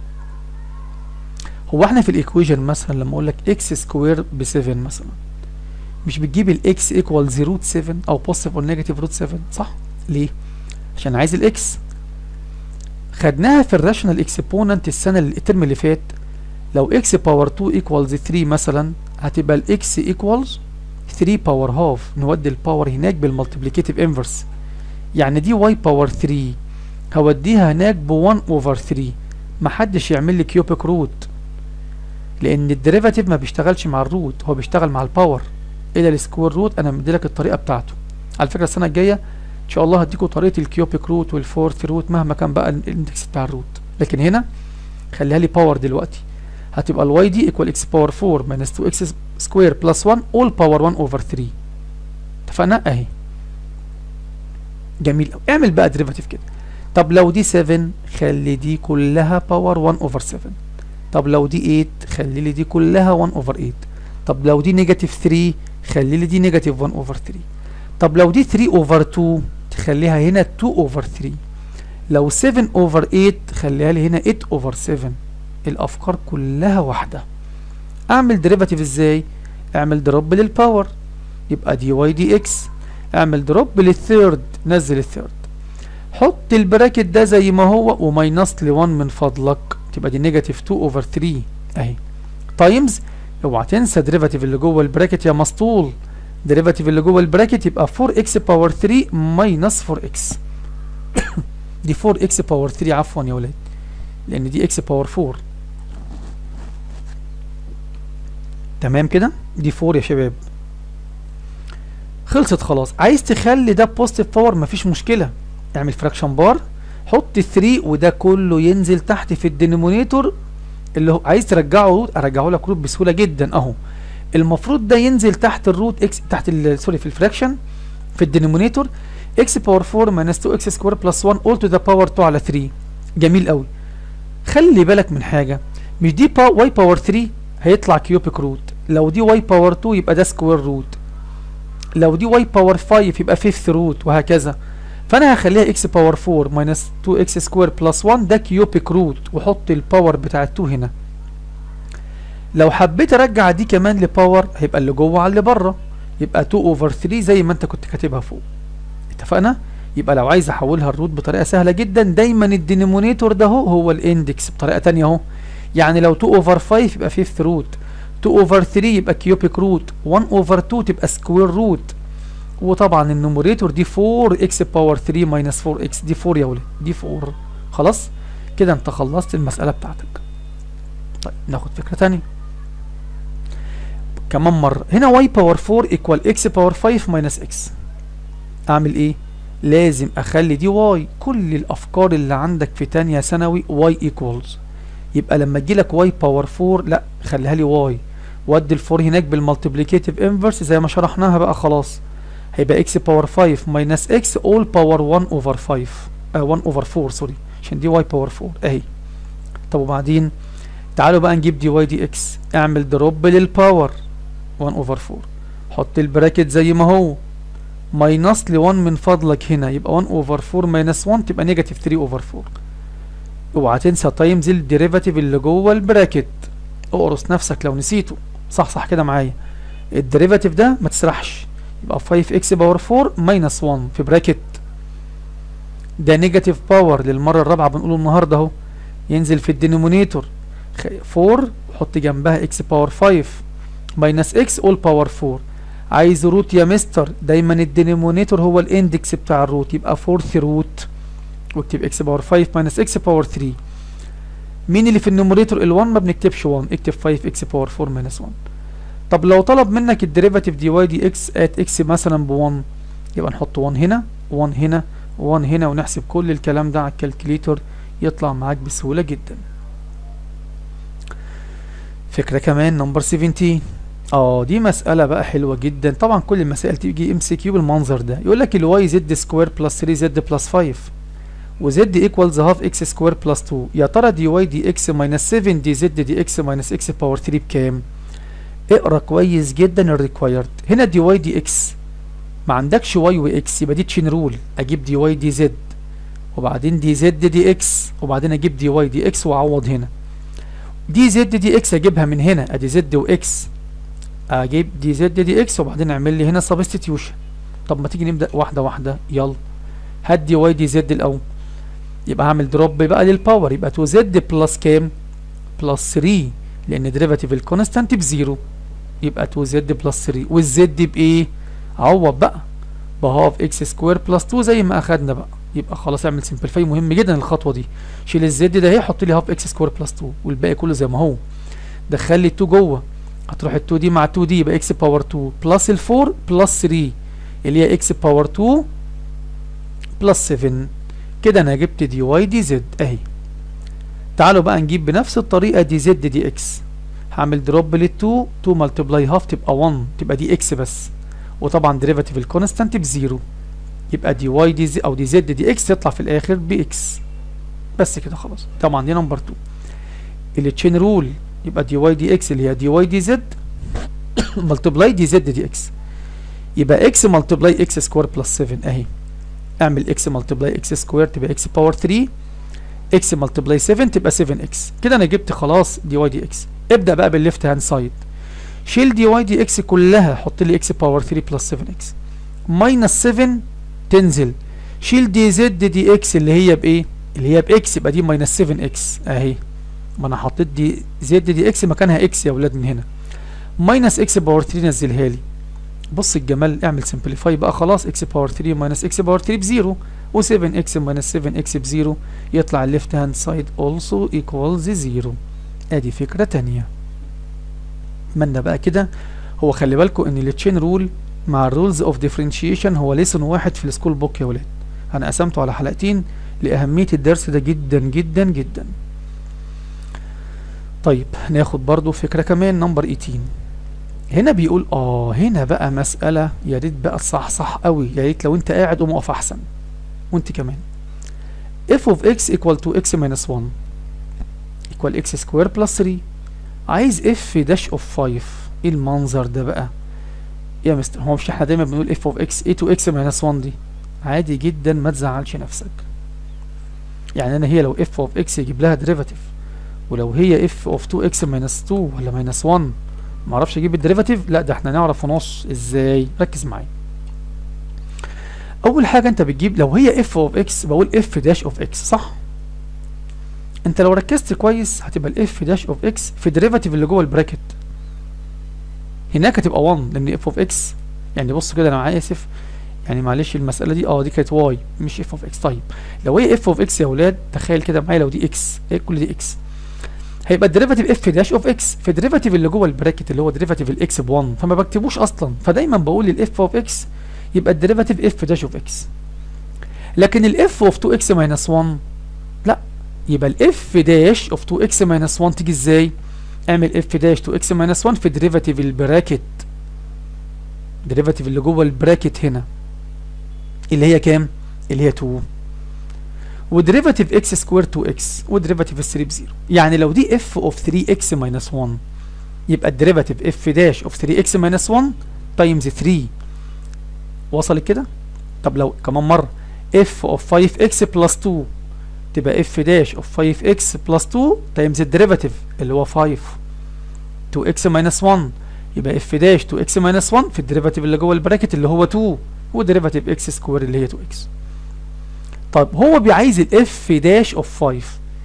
هو احنا في الايكويشن مثلا لما اقول لك اكس سكوير ب 7 مثلا مش بتجيب الاكس ايكوالز روت 7 او بوزيتيف او نيجاتيف روت 7 صح ليه عشان عايز الاكس خدناها في الراشونال اكسبوننت السنه الترم اللي فات لو اكس باور 2 ايكوالز 3 مثلا هتبقى الاكس ايكوالز 3 باور هاف نودي الباور هناك بالمالتيبليكيتيف انفرس يعني دي واي باور 3 هوديها هناك ب 1 اوفر 3 محدش يعمل لي كيوبيك روت لان الديريفاتيف ما بيشتغلش مع الروت هو بيشتغل مع الباور الى السكوير روت انا مديلك الطريقه بتاعته على فكره السنه الجايه ان شاء الله هديكم طريقه الكيوبيك روت والفورث روت مهما كان بقى الاندكس بتاع الروت لكن هنا خليها لي باور دلوقتي هتبقى الواي دي ايكوال اكس باور 4 ماينس 2 اكس سكوير بلس 1 اول باور 1 اوفر 3 اتفقنا اهي جميل قوي اعمل بقى ديريفاتيف كده طب لو دي 7 خلي دي كلها باور 1 اوفر 7 طب لو دي 8 خلي لي دي كلها 1 اوفر 8 طب لو دي نيجاتيف 3 خلي لي دي نيجاتيف 1 اوفر 3 طب لو دي 3 اوفر 2 تخليها هنا 2 اوفر 3 لو 7 اوفر 8 خليها لي هنا 8 اوفر 7 الافكار كلها واحده اعمل ديريفاتيف ازاي اعمل دروب للباور يبقى دي واي دي اكس اعمل دروب للثيرد نزل الثيرد حط البراكت ده زي ما هو وماينس لي 1 من فضلك تبقى دي نيجاتيف 2 اوفر 3 اهي تايمز اوعى تنسى ديريفاتيف اللي جوه البراكت يا مسطول ديريفاتيف اللي جوه البراكت يبقى 4 اكس باور 3 ماينس 4 اكس دي 4 اكس باور 3 عفوا يا ولاد لان دي اكس باور 4 تمام كده دي 4 يا شباب خلصت خلاص عايز تخلي ده بوزيتيف باور مفيش مشكله اعمل فراكشن بار حط 3 وده كله ينزل تحت في الدينومينيتور اللي هو عايز ترجعه روت ارجعه لك روت بسهوله جدا اهو المفروض ده ينزل تحت الروت اكس تحت سوري في الفراكشن في الدينومينيتور اكس باور 4 ماينس 2 اكس سكوير بلس 1 اول تو ذا باور 2 على 3 جميل قوي خلي بالك من حاجه مش دي با واي باور 3 هيطلع كيوبيك روت لو دي واي باور 2 يبقى ده سكوير روت لو دي واي باور 5 يبقى فيفث روت وهكذا فانا هخليها اكس باور 4 ماينس 2 اكس سكوير بلس 1 ده كيوبيك روت وحط الباور بتاع 2 هنا لو حبيت ارجع دي كمان لباور هيبقى اللي جوه على اللي بره يبقى 2 اوفر 3 زي ما انت كنت كاتبها فوق اتفقنا يبقى لو عايز احولها الروت بطريقه سهله جدا دايما الدينومينيتور ده هو هو الاندكس بطريقه ثانيه اهو يعني لو 2 اوفر 5 يبقى فيفث روت 2 اوفر 3 يبقى كيوبيك روت 1 اوفر 2 تبقى سكوير روت وطبعا النوميريتور دي 4 اكس باور 3 ماينس 4 اكس دي 4 يا ولد دي 4 خلاص كده انت خلصت المساله بتاعتك طيب ناخد فكره ثانيه كمان مره هنا واي باور 4 ايكوال اكس باور 5 ماينس اكس اعمل ايه لازم اخلي دي واي كل الافكار اللي عندك في تانية ثانوي واي ايكوالز يبقى لما تجي لك واي باور 4 لا خليها لي واي ودي الفور هناك بالمالتيبليكيتيف انفرس زي ما شرحناها بقى خلاص هيبقى اكس باور 5 ماينس اكس اول باور 1 اوفر 5 آه 1 اوفر 4 سوري عشان دي واي باور 4 اهي طب وبعدين تعالوا بقى نجيب دي واي دي اكس اعمل دروب للباور 1 اوفر 4 حط البراكت زي ما هو ماينس لي 1 من فضلك هنا يبقى 1 اوفر 4 ماينس 1 تبقى نيجاتيف 3 اوفر 4 اوعى تنسى تايمز الديريفاتيف اللي جوه البراكت اقرص نفسك لو نسيته صح صح كده معايا الديريفاتيف ده ما تسرحش يبقى 5 اكس باور 4 ماينس 1 في براكت ده نيجاتيف باور للمره الرابعه بنقوله النهارده اهو ينزل في الدينومينيتور 4 حط جنبها اكس باور 5 ماينس اكس اول باور 4 عايز روت يا مستر دايما الدينومينيتور هو الاندكس بتاع الروت يبقى 4 روت واكتب اكس باور 5 ماينس اكس باور 3 مين اللي في النوميريتور ال1 ما بنكتبش 1 اكتب 5 اكس باور 4 ماينس 1 طب لو طلب منك الديريفاتيف دي واي دي اكس ات اكس مثلا ب 1 يبقى نحط 1 هنا 1 هنا 1 هنا ونحسب كل الكلام ده على الكالكوليتور يطلع معاك بسهولة جدا فكرة كمان نمبر 17 اه دي مسألة بقى حلوة جدا طبعا كل المسائل تيجي ام سي كيو بالمنظر ده يقول لك الواي زد سكوير بلس 3 زد بلس 5 وزد ايكوالز هاف اكس سكوير بلس 2 يا ترى دي واي دي اكس ماينس 7 دي زد دي اكس ماينس اكس باور 3 بكام؟ اقرا كويس جدا الريكوايرد هنا دي واي دي اكس ما عندكش واي واكس يبقى دي تشين رول اجيب دي واي دي زد وبعدين دي زد دي اكس وبعدين اجيب دي واي دي اكس واعوض هنا دي زد دي اكس اجيبها من هنا ادي زد واكس اجيب دي زد دي اكس وبعدين اعمل لي هنا سبستيتيوشن طب ما تيجي نبدا واحده واحده يلا هات دي واي دي زد الاول يبقى هعمل دروب بقى للباور يبقى 2 زد بلس كام بلس 3 لان ديريفاتيف الكونستانت بزيرو يبقى 2 زد بلس 3 والزد بايه عوض بقى بهاف اكس سكوير بلس 2 زي ما اخدنا بقى يبقى خلاص اعمل سمبليفاي مهم جدا الخطوه دي شيل الزد ده اهي حط لي هاف اكس سكوير بلس 2 والباقي كله زي ما هو دخل لي 2 جوه هتروح ال 2 دي مع 2 دي يبقى اكس باور 2 بلس ال 4 بلس 3 اللي هي اكس باور 2 بلس 7 كده انا جبت دي واي دي زد اهي تعالوا بقى نجيب بنفس الطريقه دي زد دي اكس هعمل دروب لل 2 2 ملتبلاي هاف تبقى 1 تبقى دي اكس بس وطبعا ديريفاتيف الكونستانت بزيرو يبقى دي واي دي زي او دي زد دي اكس يطلع في الاخر باكس بس كده خلاص طبعا دي نمبر 2 التشين رول يبقى دي واي دي اكس اللي هي دي واي دي زد ملتبلاي دي زد دي اكس يبقى اكس ملتبلاي اكس سكوير بلس 7 اهي اعمل اكس ملتبلاي اكس سكوير تبقى اكس باور 3 اكس ملتبلاي 7 تبقى 7 اكس كده انا جبت خلاص دي واي دي اكس ابدا بقى بالليفت هاند سايد شيل دي واي دي اكس كلها حط لي اكس باور 3 بلس 7 اكس ماينس 7 تنزل شيل دي زد دي اكس اللي هي بايه اللي هي باكس يبقى دي ماينس 7 اكس اهي ما انا حطيت دي زد دي اكس مكانها اكس يا ولاد من هنا ماينس اكس باور 3 نزلها لي بص الجمال اعمل سمبليفاي بقى خلاص اكس باور 3 ماينس اكس باور 3 بزيرو و7 اكس ماينس 7 اكس بزيرو يطلع الليفت هاند سايد اولسو ايكوالز زيرو ادي فكرة تانية اتمنى بقى كده هو خلي بالكم ان التشين رول مع الرولز اوف ديفرنشيشن هو ليسون واحد في السكول بوك يا ولاد انا قسمته على حلقتين لاهمية الدرس ده جدا جدا جدا طيب ناخد برضو فكرة كمان نمبر 18 هنا بيقول اه هنا بقى مسألة يا ريت بقى صح صح قوي يا ريت لو انت قاعد قوم اقف احسن وانت كمان f of x equal to x minus 1 equal x square plus 3 عايز f dash of 5 ايه المنظر ده بقى يا مستر هو مش احنا دايما بنقول f of x a to x minus 1 دي عادي جدا ما تزعلش نفسك يعني انا هي لو f of x يجيب لها derivative ولو هي f of 2x minus 2 ولا minus 1 ما اعرفش اجيب الديريفاتيف لا ده احنا نعرف نص ازاي ركز معايا اول حاجه انت بتجيب لو هي اف اوف اكس بقول اف داش اوف اكس صح انت لو ركزت كويس هتبقى الاف داش اوف اكس في الديريفاتيف اللي جوه البراكت هناك هتبقى 1 لان اف اوف اكس يعني بص كده انا معايا اسف يعني معلش المساله دي اه دي كانت واي مش اف اوف اكس طيب لو هي اف اوف اكس يا اولاد تخيل كده معايا لو دي اكس ايه كل دي اكس هيبقى الديريفاتيف اف داش اوف اكس في الديريفاتيف اللي جوه البراكت اللي هو ديريفاتيف الاكس ب 1 فما بكتبوش اصلا فدايما بقول الاف اوف اكس يبقى الديريفاتيف اف داش اوف اكس لكن الاف اوف 2 اكس ماينس 1 لا يبقى الاف داش اوف 2 اكس ماينس 1 تيجي ازاي اعمل اف داش 2 اكس ماينس 1 في ديريفاتيف البراكت ديريفاتيف اللي جوه البراكت هنا اللي هي كام اللي هي 2 وديريفاتيف اكس سكوير 2 اكس وديريفاتيف 3 بزيرو يعني لو دي اف اوف 3 اكس ماينس 1 يبقى الديريفاتيف اف داش اوف 3 اكس ماينس 1 تايمز 3 وصلت كده طب لو كمان مره اف اوف 5 اكس بلس 2 تبقى اف داش اوف 5 اكس بلس 2 تايمز الديريفاتيف اللي هو 5 2 اكس ماينس 1 يبقى اف داش 2 اكس ماينس 1 في الديريفاتيف اللي جوه البراكت اللي هو 2 وديريفاتيف اكس سكوير اللي هي 2 اكس طيب هو بيعايز الاف داش اوف 5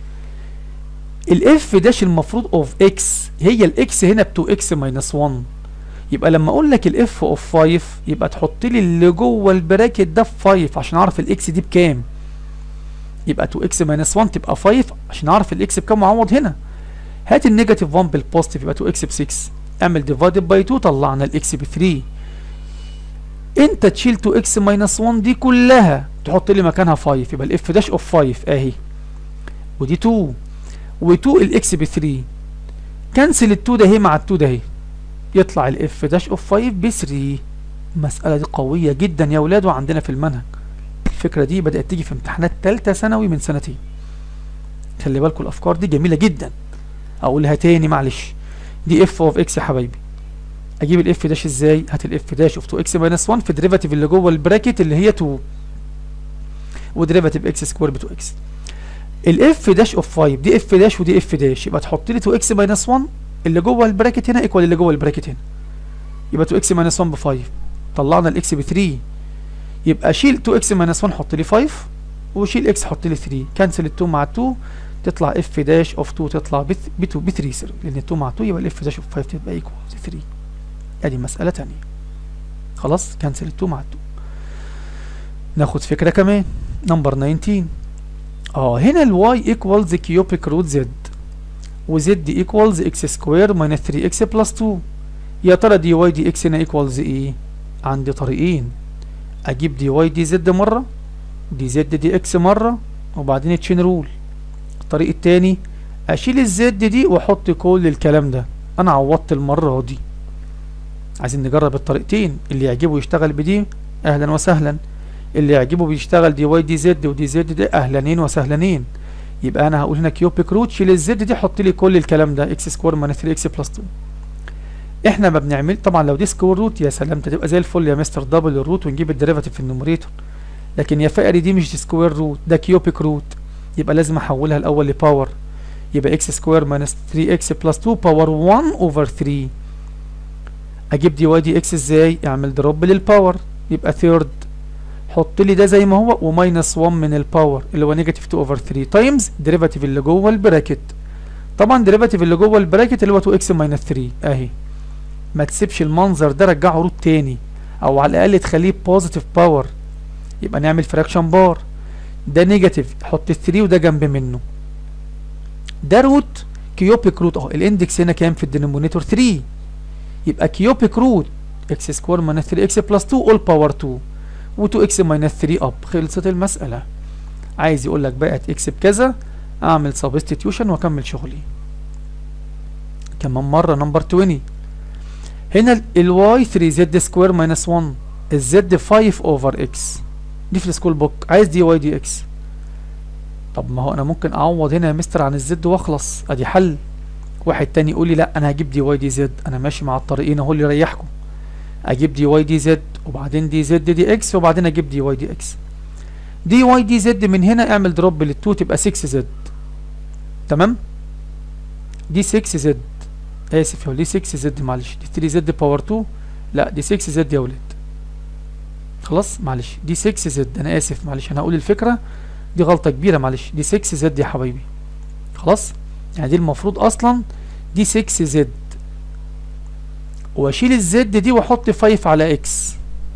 الاف داش المفروض اوف اكس هي الاكس هنا ب 2 اكس ماينس 1 يبقى لما اقول لك الاف اوف 5 يبقى تحط لي اللي جوه البراكت ده في 5 عشان اعرف الاكس دي بكام يبقى 2 اكس ماينس 1 تبقى 5 عشان اعرف الاكس بكام واعوض هنا هات النيجاتيف 1 بالبوزيتيف يبقى 2 اكس ب 6 اعمل ديفايدد باي 2 طلعنا الاكس ب 3 انت تشيل 2 اكس ماينس 1 دي كلها تحط لي مكانها 5 يبقى الاف داش اوف 5 اهي ودي 2 و2 الاكس ب 3 كنسل ال 2 ده اهي مع ال 2 ده اهي يطلع الاف داش اوف 5 ب 3 المسألة دي قوية جدا يا ولاد وعندنا في المنهج الفكرة دي بدأت تيجي في امتحانات تالتة ثانوي من سنتين خلي بالكم الأفكار دي جميلة جدا أقولها تاني معلش دي اف اوف اكس يا حبايبي اجيب الاف داش ازاي هات الاف داش اوف 2 اكس ماينس 1 في الديريفاتيف اللي جوه البراكت اللي هي 2 وديريفاتيف اكس سكوير ب 2 اكس الاف داش اوف 5 دي اف داش ودي اف داش يبقى تحط لي 2 اكس ماينس 1 اللي جوه البراكت هنا ايكوال اللي جوه البراكت هنا يبقى 2 اكس ماينس 1 ب 5 طلعنا الاكس ب 3 يبقى شيل 2 اكس ماينس 1 حط لي 5 وشيل اكس حط لي 3 كنسل ال 2 مع ال 2 تطلع اف داش اوف 2 تطلع ب 2 ب 3 سوري لان 2 مع 2 يبقى الاف داش اوف 5 تبقى ايكوال 3 ادي مسألة تانية خلاص كنسل ال 2 مع ال 2 ناخد فكرة كمان نمبر 19 اه هنا الواي ايكوالز كيوبيك روت زد وزد ايكوالز اكس سكوير ماينس 3 اكس بلس 2 يا ترى دي واي دي اكس هنا ايكوالز ايه عندي طريقين اجيب دي واي دي زد مرة دي زد دي اكس مرة وبعدين تشين رول الطريق التاني اشيل الزد دي واحط كل الكلام ده انا عوضت المرة دي عايزين نجرب الطريقتين اللي يعجبه يشتغل بدي اهلا وسهلا اللي يعجبه بيشتغل دي واي دي زد ودي زد دي اهلانين وسهلانين يبقى انا هقول هنا كيوبيك روت شيل الزد دي حط لي كل الكلام ده اكس سكوير ماينس 3 اكس بلس 2 احنا ما بنعمل طبعا لو دي سكوير روت يا سلام تبقى زي الفل يا مستر دبل الروت ونجيب الديريفاتيف في النوميريتور لكن يا فقري دي مش دي سكوير روت ده كيوبيك روت يبقى لازم احولها الاول لباور يبقى اكس سكوير ماينس 3 اكس بلس 2 باور 1 اوفر 3 اجيب دي واي دي اكس ازاي اعمل دروب للباور يبقى ثيرد حط لي ده زي ما هو وماينس 1 من الباور اللي هو نيجاتيف 2 اوفر 3 تايمز ديريفاتيف اللي جوه البراكت طبعا ديريفاتيف اللي جوه البراكت اللي هو 2 اكس ماينس 3 اهي ما تسيبش المنظر ده رجعه روت تاني او على الاقل تخليه بوزيتيف باور يبقى نعمل فراكشن بار ده نيجاتيف حط 3 وده جنب منه ده روت كيوبيك روت اهو الاندكس هنا كام في الدينومينيتور 3 يبقى كيوبيك روت اكس سكوير ماينس 3 اكس بلس 2 اول باور 2 و2 اكس ماينس 3 اب خلصت المسألة عايز يقول لك بقت اكس بكذا اعمل سبستيتيوشن واكمل شغلي كمان مرة نمبر 20 هنا الواي 3 زد سكوير ماينس 1 الزد 5 اوفر اكس دي في السكول بوك عايز دي واي دي اكس طب ما هو انا ممكن اعوض هنا يا مستر عن الزد واخلص ادي حل واحد تاني يقول لي لا انا هجيب دي واي دي زد انا ماشي مع الطريقين اهو اللي يريحكم اجيب دي واي دي زد وبعدين دي زد دي اكس وبعدين اجيب دي واي دي اكس دي واي دي زد من هنا اعمل دروب لل2 تبقى 6 زد تمام دي 6 زد اسف يا ولد دي 6 زد معلش دي 3 زد باور 2 لا دي 6 زد يا ولد خلاص معلش دي 6 زد انا اسف معلش انا هقول الفكره دي غلطه كبيره معلش دي 6 زد يا حبايبي خلاص يعني دي المفروض اصلا دي 6 زد واشيل الزد دي واحط 5 على اكس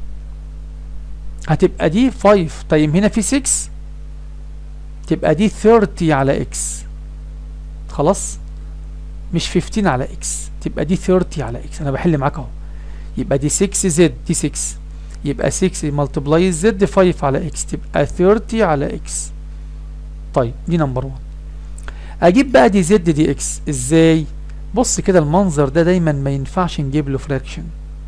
هتبقى دي 5 طيب هنا في 6 تبقى دي 30 على اكس خلاص مش 15 على اكس تبقى دي 30 على اكس انا بحل معاك اهو يبقى دي 6 زد دي 6 يبقى 6 ملتبلاي زد 5 على اكس تبقى 30 على اكس طيب دي نمبر 1 اجيب بقى دي زد دي اكس ازاي بص كده المنظر ده دايما ما ينفعش نجيب له فراكشن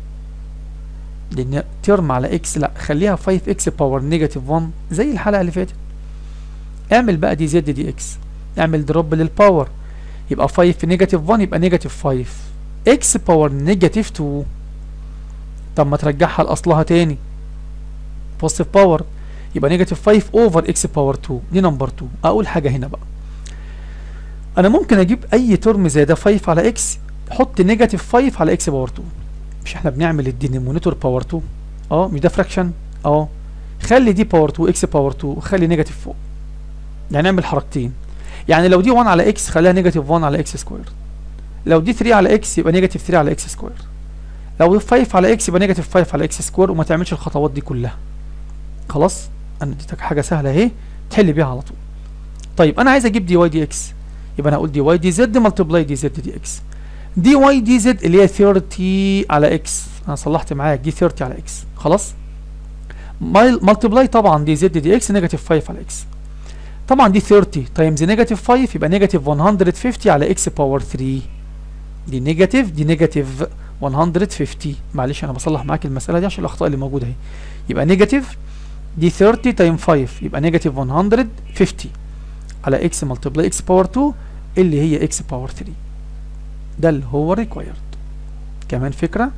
لان ترم على اكس لا خليها 5 اكس باور نيجاتيف 1 زي الحلقه اللي فاتت اعمل بقى دي زد دي اكس اعمل دروب للباور يبقى 5 في نيجاتيف 1 يبقى نيجاتيف 5 اكس باور نيجاتيف 2 طب ما ترجعها لاصلها تاني بوزيتيف باور يبقى نيجاتيف 5 اوفر اكس باور 2 دي نمبر 2 اقول حاجه هنا بقى انا ممكن اجيب اي ترم زي ده 5 على اكس حط نيجاتيف 5 على اكس باور 2 مش احنا بنعمل الدينومينيتور باور 2 اه مش ده فراكشن اه خلي دي باور 2 اكس باور 2 وخلي نيجاتيف فوق يعني نعمل حركتين يعني لو دي 1 على اكس خليها نيجاتيف 1 على اكس سكوير لو دي 3 على اكس يبقى نيجاتيف 3 على اكس سكوير لو دي 5 على اكس يبقى نيجاتيف 5 على اكس سكوير وما تعملش الخطوات دي كلها خلاص انا اديتك حاجه سهله اهي تحل بيها على طول طيب انا عايز اجيب دي واي دي اكس يبقى انا اقول دي واي دي زد ملتبلاي دي زد دي اكس دي واي دي زد اللي هي 30 على اكس انا صلحت معاك دي 30 على اكس خلاص ملتبلاي طبعا دي زد دي اكس نيجاتيف 5 على اكس طبعا دي 30 تايمز نيجاتيف 5 يبقى نيجاتيف 150 على اكس باور 3 دي نيجاتيف دي نيجاتيف 150 معلش انا بصلح معاك المساله دي عشان الاخطاء اللي موجوده اهي يبقى نيجاتيف دي 30 تايم 5 يبقى نيجاتيف 150 على اكس ملتبلاي اكس باور 2 اللي هي اكس باور 3 ده اللي هو ريكوايرد كمان فكره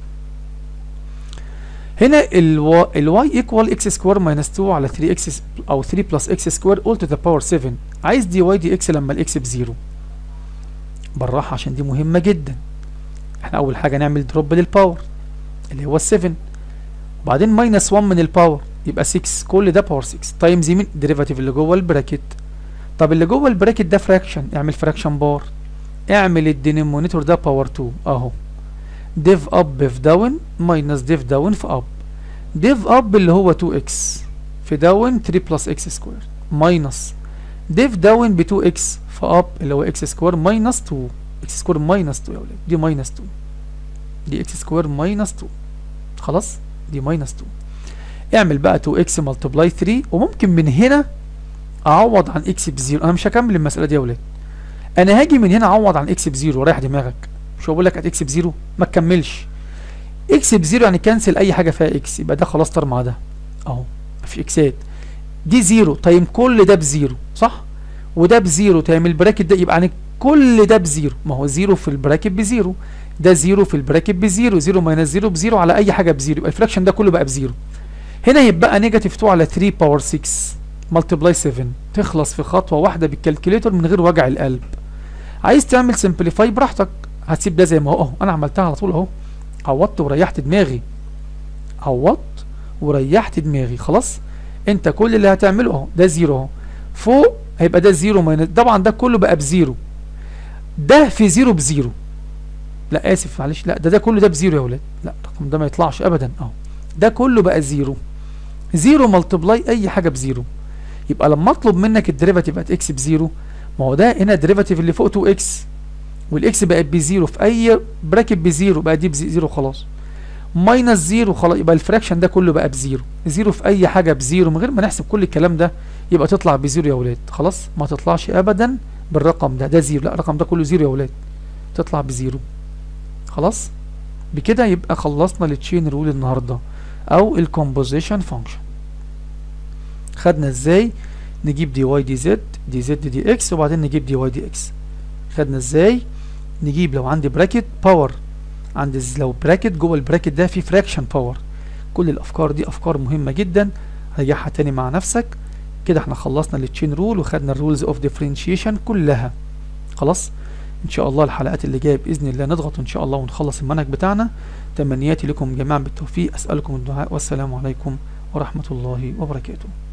هنا الواي ايكوال اكس سكوير ماينس 2 على 3 اكس او 3 بلس اكس سكوير اول تو ذا باور 7 عايز دي واي دي اكس لما الاكس بزيرو بالراحه عشان دي مهمه جدا احنا اول حاجه نعمل دروب للباور اللي هو 7 وبعدين ماينس 1 من الباور يبقى 6 كل ده باور 6 تايمز يمين الديريفاتيف اللي جوه البراكت طب اللي جوه البراكت ده فراكشن اعمل فراكشن بار اعمل الدينومينيتور ده باور 2 اهو ديف اب في داون ماينس ديف داون في اب ديف اب اللي هو 2 اكس في داون 3 بلس اكس سكوير ماينس ديف داون ب 2 اكس في اب اللي هو اكس سكوير ماينس 2 اكس سكوير ماينس 2 يا ولاد دي ماينس 2 دي اكس سكوير ماينس 2 خلاص دي ماينس 2 اعمل بقى 2 اكس ملتبلاي 3 وممكن من هنا اعوض عن اكس بزيرو انا مش هكمل المساله دي يا ولاد انا هاجي من هنا اعوض عن اكس بزيرو وريح دماغك مش هقول لك هات اكس بزيرو ما تكملش اكس بزيرو يعني كنسل اي حاجه فيها اكس يبقى ده خلاص طار مع ده اهو في اكسات دي زيرو تايم كل ده بزيرو صح وده بزيرو تايم البراكت ده يبقى يعني كل ده بزيرو ما هو زيرو في البراكت بزيرو ده زيرو في البراكت بزيرو زيرو ماينس زيرو بزيرو على اي حاجه بزيرو يبقى الفراكشن ده كله بقى بزيرو هنا يبقى نيجاتيف 2 على 3 باور 6 ملتبلاي 7 تخلص في خطوه واحده بالكالكوليتور من غير وجع القلب عايز تعمل سمبليفاي براحتك هتسيب ده زي ما هو اهو انا عملتها على طول اهو عوضت وريحت دماغي عوضت وريحت دماغي خلاص انت كل اللي هتعمله اهو ده زيرو اهو فوق هيبقى ده زيرو ماينس طبعا ده كله بقى بزيرو ده في زيرو بزيرو لا اسف معلش لا ده ده كله ده بزيرو يا ولاد لا الرقم ده ما يطلعش ابدا اهو ده كله بقى زيرو زيرو ملتبلاي اي حاجه بزيرو يبقى لما اطلب منك الديريفاتيف ات اكس بزيرو ما هو ده هنا الديريفاتيف اللي فوق 2 اكس والاكس بقت بزيرو في اي براكت بزيرو بقى دي بزيرو خلاص ماينس زيرو خلاص يبقى الفراكشن ده كله بقى بزيرو زيرو في اي حاجه بزيرو من غير ما نحسب كل الكلام ده يبقى تطلع بزيرو يا ولاد خلاص ما تطلعش ابدا بالرقم ده ده زيرو لا الرقم ده كله زيرو يا ولاد تطلع بزيرو خلاص بكده يبقى خلصنا التشين رول النهارده او الكومبوزيشن فانكشن خدنا ازاي نجيب دي واي دي زد دي زد دي اكس وبعدين نجيب دي واي دي اكس خدنا ازاي نجيب لو عندي براكت باور عند لو براكت جوه البراكت ده في فراكشن باور كل الافكار دي افكار مهمه جدا راجعها تاني مع نفسك كده احنا خلصنا التشين رول وخدنا الرولز اوف ديفرنشيشن كلها خلاص ان شاء الله الحلقات اللي جايه باذن الله نضغط ان شاء الله ونخلص المنهج بتاعنا تمنياتي لكم جميعا بالتوفيق اسالكم الدعاء والسلام عليكم ورحمه الله وبركاته